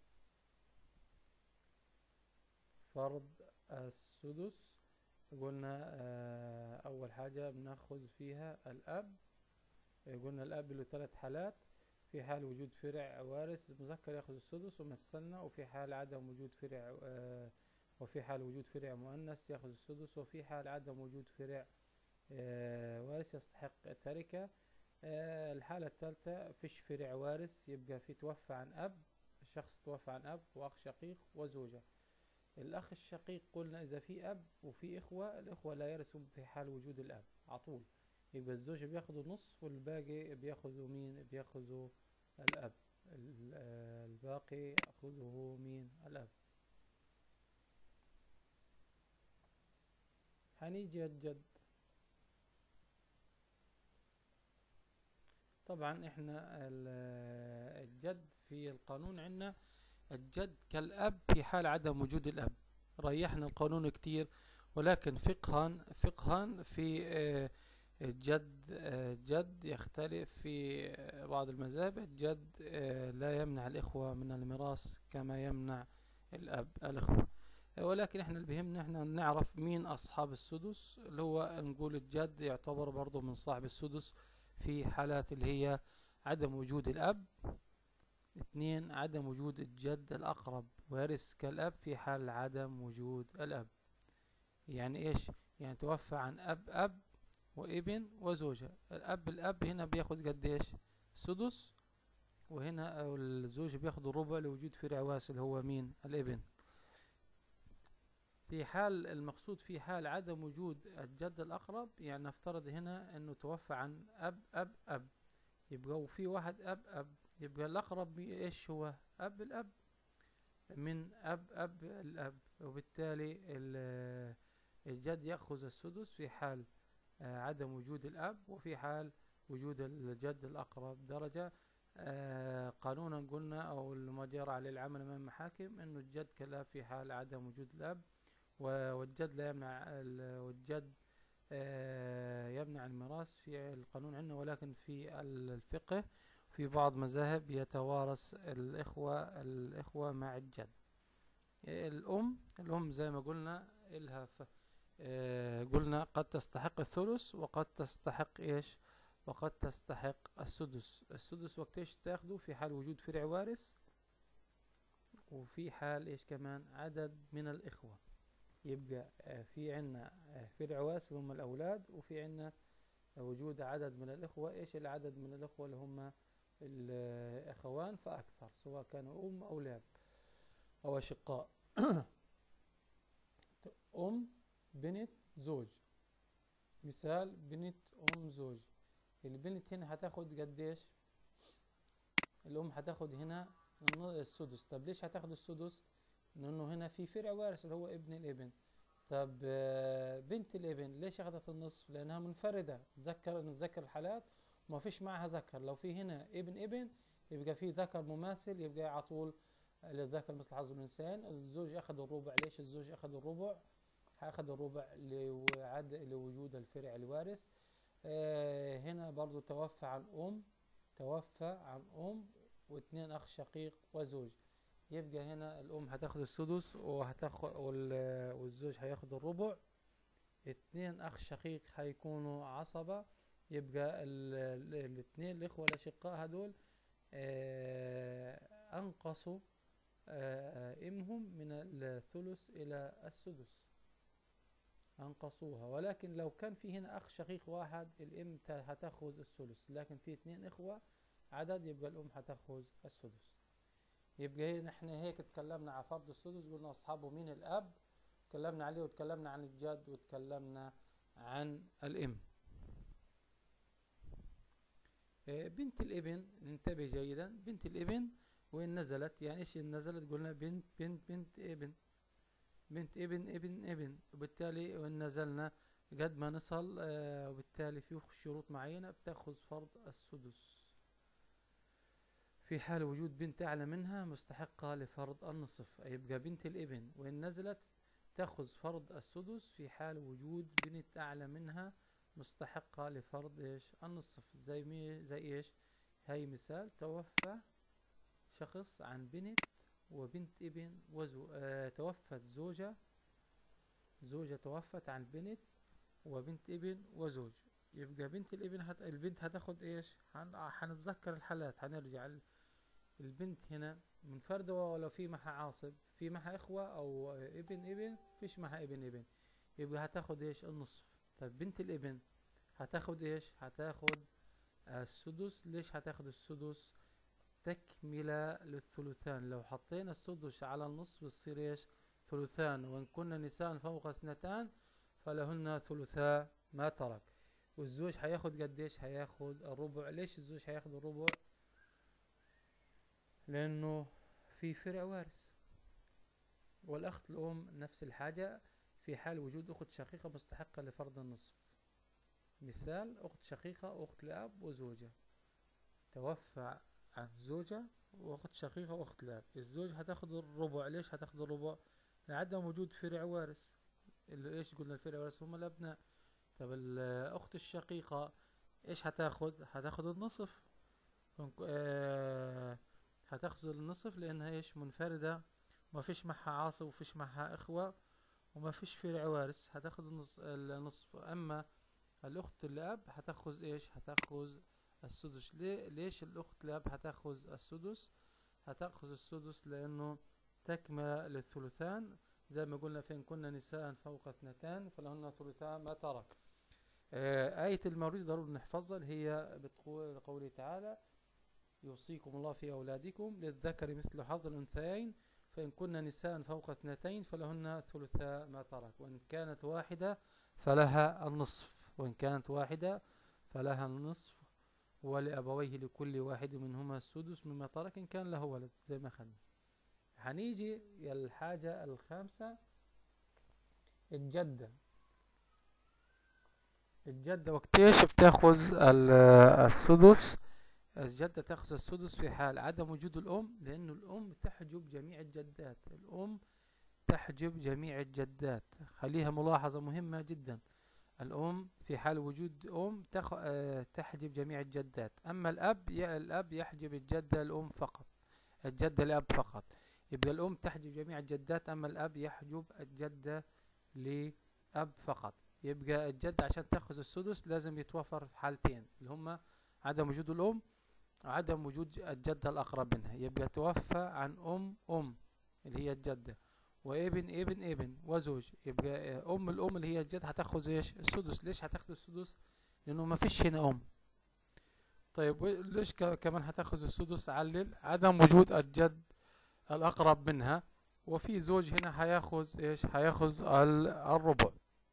فرض السدس قلنا آه، أول حاجة بناخذ فيها الأب قلنا الأب له ثلاث حالات في حال وجود فرع وارث مذكر ياخذ السدس ومثلنا وفي حال عدم وجود فرع آه، وفي حال وجود فرع مؤنث ياخذ السدس وفي حال عدم وجود فرع آه، وارث يستحق تركة آه، الحالة الثالثة فيش فرع وارث يبقى في توفى عن أب الشخص توفى عن أب وأخ شقيق وزوجة الأخ الشقيق قلنا إذا في أب وفي إخوة الإخوة لا يرثوا في حال وجود الأب عطول يبقى الزوج بياخدوا نصف والباقي بياخدوا مين بياخدوا الأب ال- آه، الباقي يأخذه مين الأب هنيجي الجد طبعا احنا ال- الجد في القانون عندنا الجد كالأب في حال عدم وجود الأب ريحنا القانون كتير ولكن فقها فقها في آه، الجد آه، الجد يختلف في آه، بعض المذاهب الجد آه، لا يمنع الإخوة من الميراث كما يمنع الأب الإخوة آه، ولكن احنا اللي بيهمنا احنا نعرف مين أصحاب السدس اللي هو نقول الجد يعتبر برضه من صاحب السدس في حالات اللي هي عدم وجود الأب اثنين عدم وجود الجد الأقرب ويرث كالأب في حال عدم وجود الأب يعني إيش يعني توفى عن أب أب وابن وزوجة الأب الأب هنا بياخد قديش سدس وهنا الزوج بياخد الربع لوجود فرع وارث اللي هو مين الابن في حال المقصود في حال عدم وجود الجد الأقرب يعني نفترض هنا أنه توفى عن أب أب أب يبقى وفي واحد أب أب يبقى الأقرب بي- إيش هو أب الأب من أب أب الأب وبالتالي ال- الجد يأخذ السدس في حال آه، عدم وجود الأب وفي حال وجود الجد الأقرب درجة آه، قانونا قلنا أو ما جرى عليه العمل أمام المحاكم أنه الجد كالأب في حال عدم وجود الأب و- والجد لا يمنع ال- والجد آه، يمنع الميراث في القانون عندنا ولكن في الفقه في بعض مذاهب يتوارث الإخوة الإخوة مع الجد الأم الأم زي ما قلنا إلها ف... آه، قلنا قد تستحق الثلث وقد تستحق إيش وقد تستحق السدس السدس وقت إيش تاخده في حال وجود فرع وارث وفي حال إيش كمان عدد من الإخوة يبقى آه، في عنا آه، فرع وارث اللي هم الأولاد وفي عنا وجود عدد من الإخوة إيش العدد من الإخوة اللي هم الأخوان فأكثر سواء كانوا أم أو لاب أو أشقاء أم بنت زوج مثال بنت أم زوج البنت هنا هتاخد قديش الأم هتاخد هنا الن- السدس طب ليش هتاخد السدس لأنه هنا في فرع وارث اللي هو ابن الابن طب آه، بنت الابن ليش أخذت النصف لأنها منفردة نتذكر نتذكر الحالات ما فيش معها ذكر لو في هنا ابن ابن يبقى في ذكر مماثل يبقى على طول للذكر مثل حظ الإنسان الزوج أخذ الربع ليش الزوج أخذ الربع أخذ الربع لوعد لوجود الفرع الوارث آه هنا برضو توفى عن أم توفى عن أم واثنين أخ شقيق وزوج يبقى هنا الأم هتاخد السدس وهتاخد وال- والزوج هياخد الربع اتنين أخ شقيق هيكونوا عصبة يبقى ال- ال- الاثنين الإخوة الأشقاء هدول آه، أنقصوا آه، إمهم من الثلث إلى السدس أنقصوها ولكن لو كان في هنا أخ شقيق واحد الأم تا- هتاخذ الثلث لكن في اثنين إخوة عدد يبقى الأم هتاخذ السدس يبقى هي نحن هيك اتكلمنا على فرض السدس قلنا أصحابه مين الأب تكلمنا عليه وتكلمنا عن الجد وتكلمنا عن الأم آه، بنت الابن ننتبه جيدا بنت الابن وين نزلت يعني ايش نزلت قلنا بنت بنت بنت ابن بنت ابن ابن ابن وبالتالي وإن نزلنا قد ما نصل آه، وبالتالي في شروط معينة بتأخذ فرض السدس في حال وجود بنت أعلى منها مستحقة لفرض النصف يبقى بنت الابن وإن نزلت تأخذ فرض السدس في حال وجود بنت أعلى منها مستحقة لفرض إيش النصف زي مي زي إيش هاي مثال توفى شخص عن بنت وبنت ابن وزو آه توفت زوجة زوجة توفت عن بنت وبنت ابن وزوج يبقى بنت الابن هت... البنت هتاخد ايش هن... هنتذكر الحالات هنرجع ال- البنت هنا منفردة ولا في معها عاصب في معها اخوة او ابن ابن فيش معها ابن ابن يبقى هتاخد ايش النصف طيب بنت الابن هتاخد ايش هتاخد السدس ليش هتاخد السدس تكملة للثلثان لو حطينا السدس على النصف بتصير ايش ثلثان وان كنا نساء فوق اثنتان فلهن ثلثا ما ترك والزوج هياخد قديش هياخد الربع ليش الزوج هياخد الربع لانه في فرع وارث والاخت الام نفس الحاجة في حال وجود اخت شقيقة مستحقة لفرض النصف مثال اخت شقيقة اخت لاب وزوجة توفى عن زوجة واخت شقيقة واخت لاب الزوج هتاخد الربع ليش هتاخد الربع لعدم وجود فرع وارث اللي ايش قلنا الفرع وارث هم الابناء طب الاخت الشقيقة ايش هتاخد هتاخد النصف فنك- آه هتاخذ النصف لانها ايش منفردة ما فيش معها عاصب وفيش معها اخوة وما فيش فرع وارث هتاخد النص النصف اما الاخت الاب هتاخذ ايش هتاخذ السدس ليه ليش الاخت الاب هتاخذ السدس هتاخذ السدس لانه تكمل للثلثان زي ما قلنا فإن كنا نساء فوق اثنتان فلهن ثلثا ما ترك آه، آية المواريث ضروري نحفظها اللي هي بتقول قوله تعالى يوصيكم الله في أولادكم للذكر مثل حظ الأنثيين فإن كنا نساء فوق اثنتين فلهن ثلثا ما ترك وإن كانت واحدة فلها النصف وإن كانت واحدة فلها النصف ولأبويه لكل واحد منهما السدس مما ترك إن كان له ولد زي ما خدنا هنيجي يا الحاجة الخامسة الجدة الجدة وقتيش بتاخذ ال- السدس الجدة تأخذ السدس في حال عدم وجود الأم لأنه الأم تحجب جميع الجدات الأم تحجب جميع الجدات خليها ملاحظة مهمة جدا الأم في حال وجود أم تخ... آه، تحجب جميع الجدات أما الأب ي... الأب يحجب الجدة الأم فقط الجدة الأب فقط يبقى الأم تحجب جميع الجدات أما الأب يحجب الجدة لأب فقط يبقى الجد عشان تأخذ السدس لازم يتوفر في حالتين اللي هما عدم وجود الأم وعدم وجود الجدة الأقرب منها يبقى توفى عن أم أم اللي هي الجدة وابن ابن ابن وزوج يبقى آه، أم الأم اللي هي الجد هتاخذ إيش السدس ليش هتاخذ السدس لأنه ما فيش هنا أم طيب و- ليش ك- كمان هتاخذ السدس علل عدم وجود الجد الأقرب منها وفي زوج هنا هياخذ إيش هياخذ ال- الربع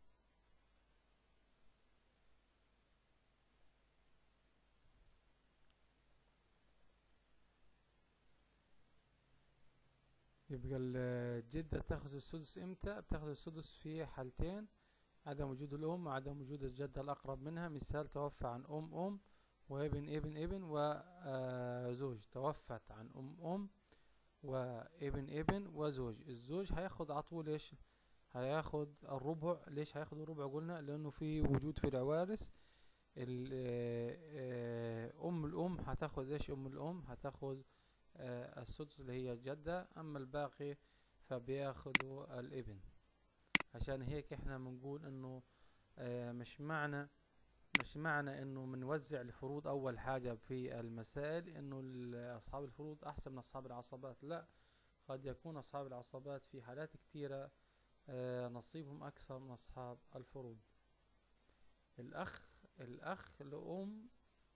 يبقى ال- الجدة تاخذ السدس امتى بتاخذ السدس في حالتين عدم وجود الأم وعدم وجود الجدة الأقرب منها مثال توفى عن أم أم وابن ابن ابن وزوج توفت عن أم أم وابن ابن وزوج الزوج هياخد على طول ايش هياخد الربع ليش هياخد الربع قلنا لأنه في وجود في العوارس ال- آه، آه، أم الأم هتاخد ايش أم الأم هتاخد آه، السدس اللي هي الجدة أما الباقي فبياخدوا الابن عشان هيك احنا بنقول انه آه، مش معنى مش معنى انه بنوزع الفروض اول حاجة في المسائل انه ال- اصحاب الفروض احسن من اصحاب العصبات لا قد يكون اصحاب العصبات في حالات كتيرة آه، نصيبهم اكثر من اصحاب الفروض الاخ الاخ لأم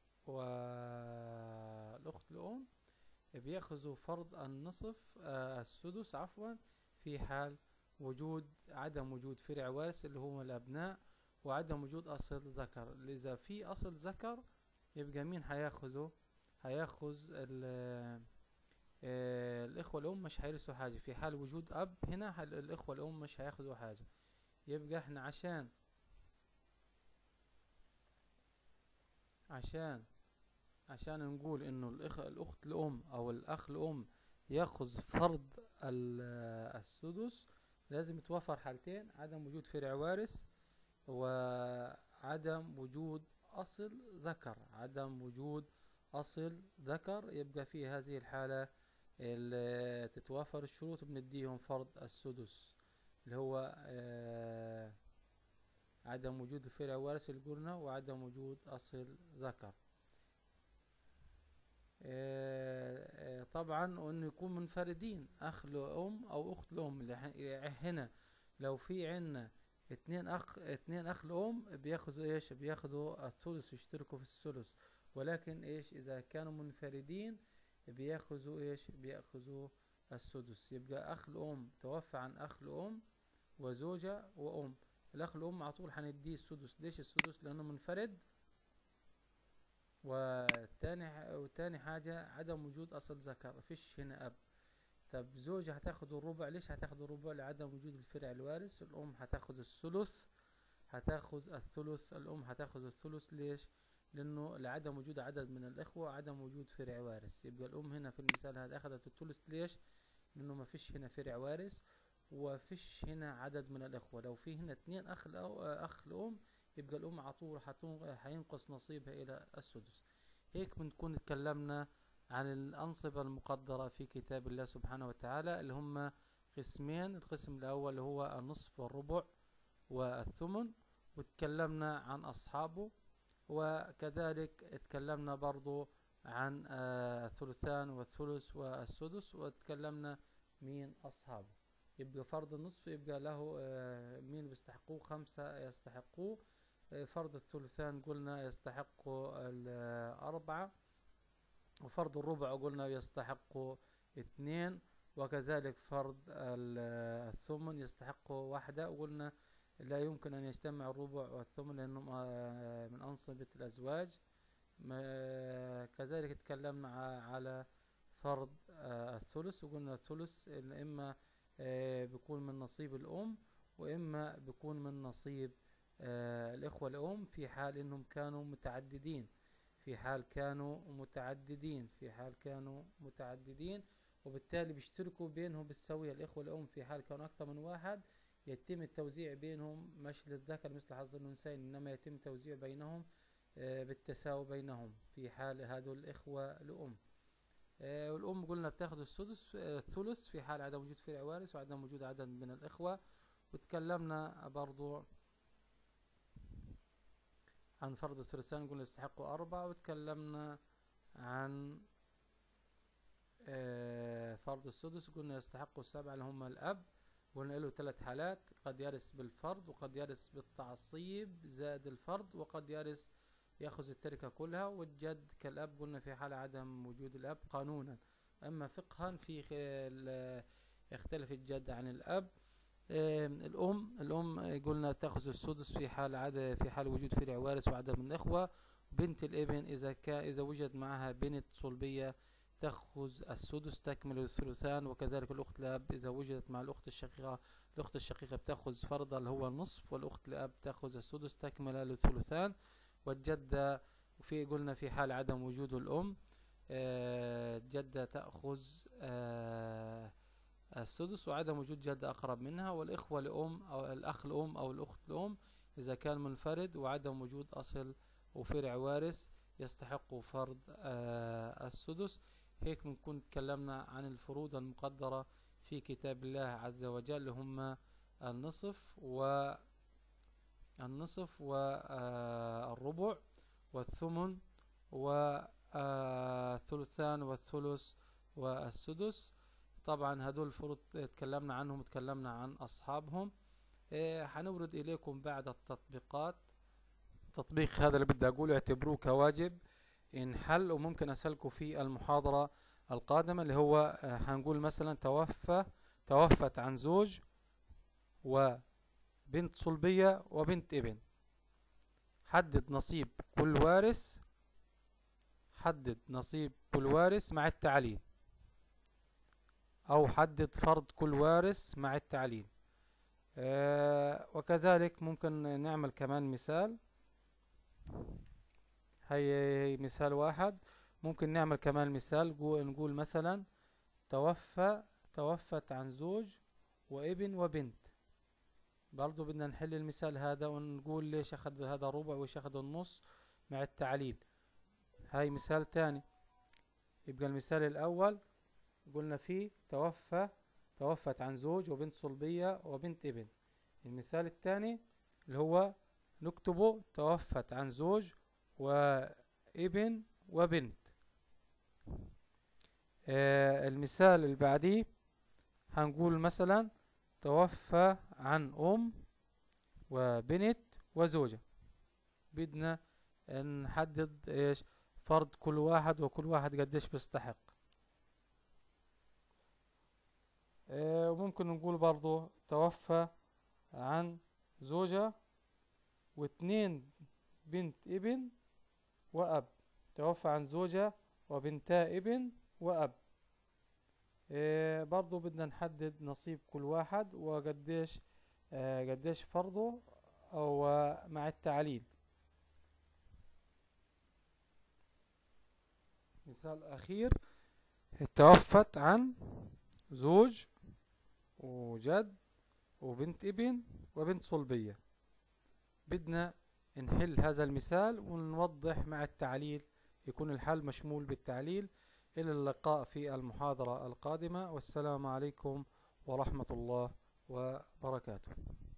والاخت لأم بياخذوا فرض النصف آه، السدس عفوا في حال وجود عدم وجود فرع وارث اللي هم الأبناء وعدم وجود أصل ذكر إذا في أصل ذكر يبقى مين هياخذه هياخذ ال- آه الإخوة الأم مش هيرثوا حاجة في حال وجود أب هنا حل- الإخوة الأم مش هياخدوا حاجة يبقى احنا عشان عشان عشان نقول انه الأخ الأخت الأم أو الأخ الأم يأخذ فرض ال- السدس لازم يتوفر حالتين عدم وجود فرع وارث وعدم وجود أصل ذكر عدم وجود أصل ذكر يبقى في هذه الحالة ال- تتوافر الشروط بنديهم فرض السدس اللي هو آه، عدم وجود فرع وارث اللي قلنا وعدم وجود أصل ذكر آه، آه، طبعا وانه يكون منفردين اخ لام او اخت لام اللي ح- هنا لو في عنا اتنين اخ اتنين اخ لام بياخدوا ايش بياخدوا الثلث يشتركوا في الثلث ولكن ايش اذا كانوا منفردين بياخذوا ايش بياخذوا السدس يبقى اخ الام توفى عن اخ الام وزوجة وام الاخ الام على طول هنديه السدس ليش السدس لانه منفرد والتاني ح- وتاني حاجة عدم وجود أصل ذكر مفيش هنا أب طب زوجة هتاخد الربع ليش هتاخد الربع لعدم وجود الفرع الوارث الأم هتاخد الثلث هتاخد الثلث الأم هتاخد الثلث ليش لأنه لعدم وجود عدد من الإخوة عدم وجود فرع وارث يبقى الأم هنا في المثال هذا أخذت الثلث ليش لأنه مفيش هنا فرع وارث وفيش هنا عدد من الإخوة لو في هنا اتنين أخ الأو أخ الأم يبقى الأم على طول هتن- هينقص نصيبها إلى السدس هيك بنكون اتكلمنا عن الأنصبة المقدرة في كتاب الله سبحانه وتعالى اللي هم قسمين القسم الأول هو النصف والربع والثمن وتكلمنا عن أصحابه وكذلك اتكلمنا برضو عن آه، الثلثان والثلث والسدس وتكلمنا مين أصحابه يبقى فرض النصف يبقى له آه، مين بيستحقوه خمسة يستحقوه آه، فرض الثلثان قلنا يستحقوا الأربعة وفرض الربع قلنا يستحقوا اثنين وكذلك فرض ال- الثمن يستحق واحدة وقلنا لا يمكن أن يجتمع الربع والثمن لأنهم آه، من أنصبة الأزواج ما- كذلك تكلمنا ع- على فرض آه، الثلث وقلنا الثلث إن إما آه، بيكون من نصيب الأم وإما بيكون من نصيب آه، الإخوة الأم في حال إنهم كانوا متعددين في حال كانوا متعددين في حال كانوا متعددين وبالتالي بيشتركوا بينهم بالسوية الإخوة الأم في حال كانوا أكثر من واحد يتم التوزيع بينهم مش للذكر مثل حظ الأنثيين إنما يتم توزيع بينهم آه، بالتساوي بينهم في حال هذول الإخوة الأم آه، والأم قلنا بتاخد السدس آه، الثلث في حال عدم وجود فرع وارث وعدم وجود عدد من الإخوة وتكلمنا برضو عن فرض الثلثان قلنا يستحقوا أربعة وتكلمنا عن آه، فرض السدس قلنا يستحقوا السبعة اللي هم الأب قلنا له ثلاث حالات قد يرث بالفرض وقد يرث بالتعصيب زائد الفرض وقد يرث يأخذ التركة كلها والجد كالأب قلنا في حال عدم وجود الأب قانونا أما فقها في خل- يختلف الجد عن الأب آم، الأم الأم قلنا تأخذ السدس في حال عدد في حال وجود فرع وارث وعدد من الإخوة بنت الابن إذا كان إذا وجد معها بنت صلبية تأخذ السدس تكمل الثلثان وكذلك الأخت الأب إذا وجدت مع الأخت الشقيقة الأخت الشقيقة بتأخذ فرض اللي هو النصف والأخت الأب تأخذ السدس تكمل الثلثان والجدة في قلنا في حال عدم وجود الأم آه، الجدة تأخذ آه، السدس وعدم وجود جدة أقرب منها والإخوة لأم أو الأخ لأم أو الأخت لأم إذا كان منفرد وعدم وجود أصل وفرع وارث يستحق فرض آه، السدس هيك بنكون تكلمنا عن الفروض المقدرة في كتاب الله عز وجل هم النصف و النصف والربع والثمن والثلثان والثلث والسدس طبعا هدول الفروض تكلمنا عنهم تكلمنا عن أصحابهم إيه، هنورد إليكم بعد التطبيقات تطبيق هذا اللي بدي أقوله اعتبروه كواجب انحل وممكن أسألكم في المحاضرة القادمة اللي هو آه، هنقول مثلا توفى توفت عن زوج وبنت صلبية وبنت ابن حدد نصيب كل وارث حدد نصيب كل وارث مع التعليل أو حدد فرض كل وارث مع التعليل آه، وكذلك ممكن نعمل كمان مثال هي مثال واحد ممكن نعمل كمان مثال نقول مثلا توفى توفت عن زوج وابن وبنت برضو بدنا نحل المثال هذا ونقول ليش أخذ هذا ربع وإيش أخذ النص مع التعليل هاي مثال تاني يبقى المثال الأول قلنا فيه توفى توفت عن زوج وبنت صلبية وبنت ابن المثال الثاني اللي هو نكتبه توفت عن زوج وابن وبنت آه المثال اللي بعديه هنقول مثلا توفى عن أم وبنت وزوجة بدنا نحدد ايش فرض كل واحد وكل واحد قديش بيستحق آه وممكن نقول برضو توفى عن زوجة واثنين بنت ابن وأب توفى عن زوجة وبنتا ابن وأب إيه برضو بدنا نحدد نصيب كل واحد وقديش آه قديش فرضه أو مع التعليل مثال أخير توفت عن زوج وجد وبنت ابن وبنت صلبية بدنا نحل هذا المثال ونوضح مع التعليل يكون الحل مشمول بالتعليل إلى اللقاء في المحاضرة القادمة والسلام عليكم ورحمة الله وبركاته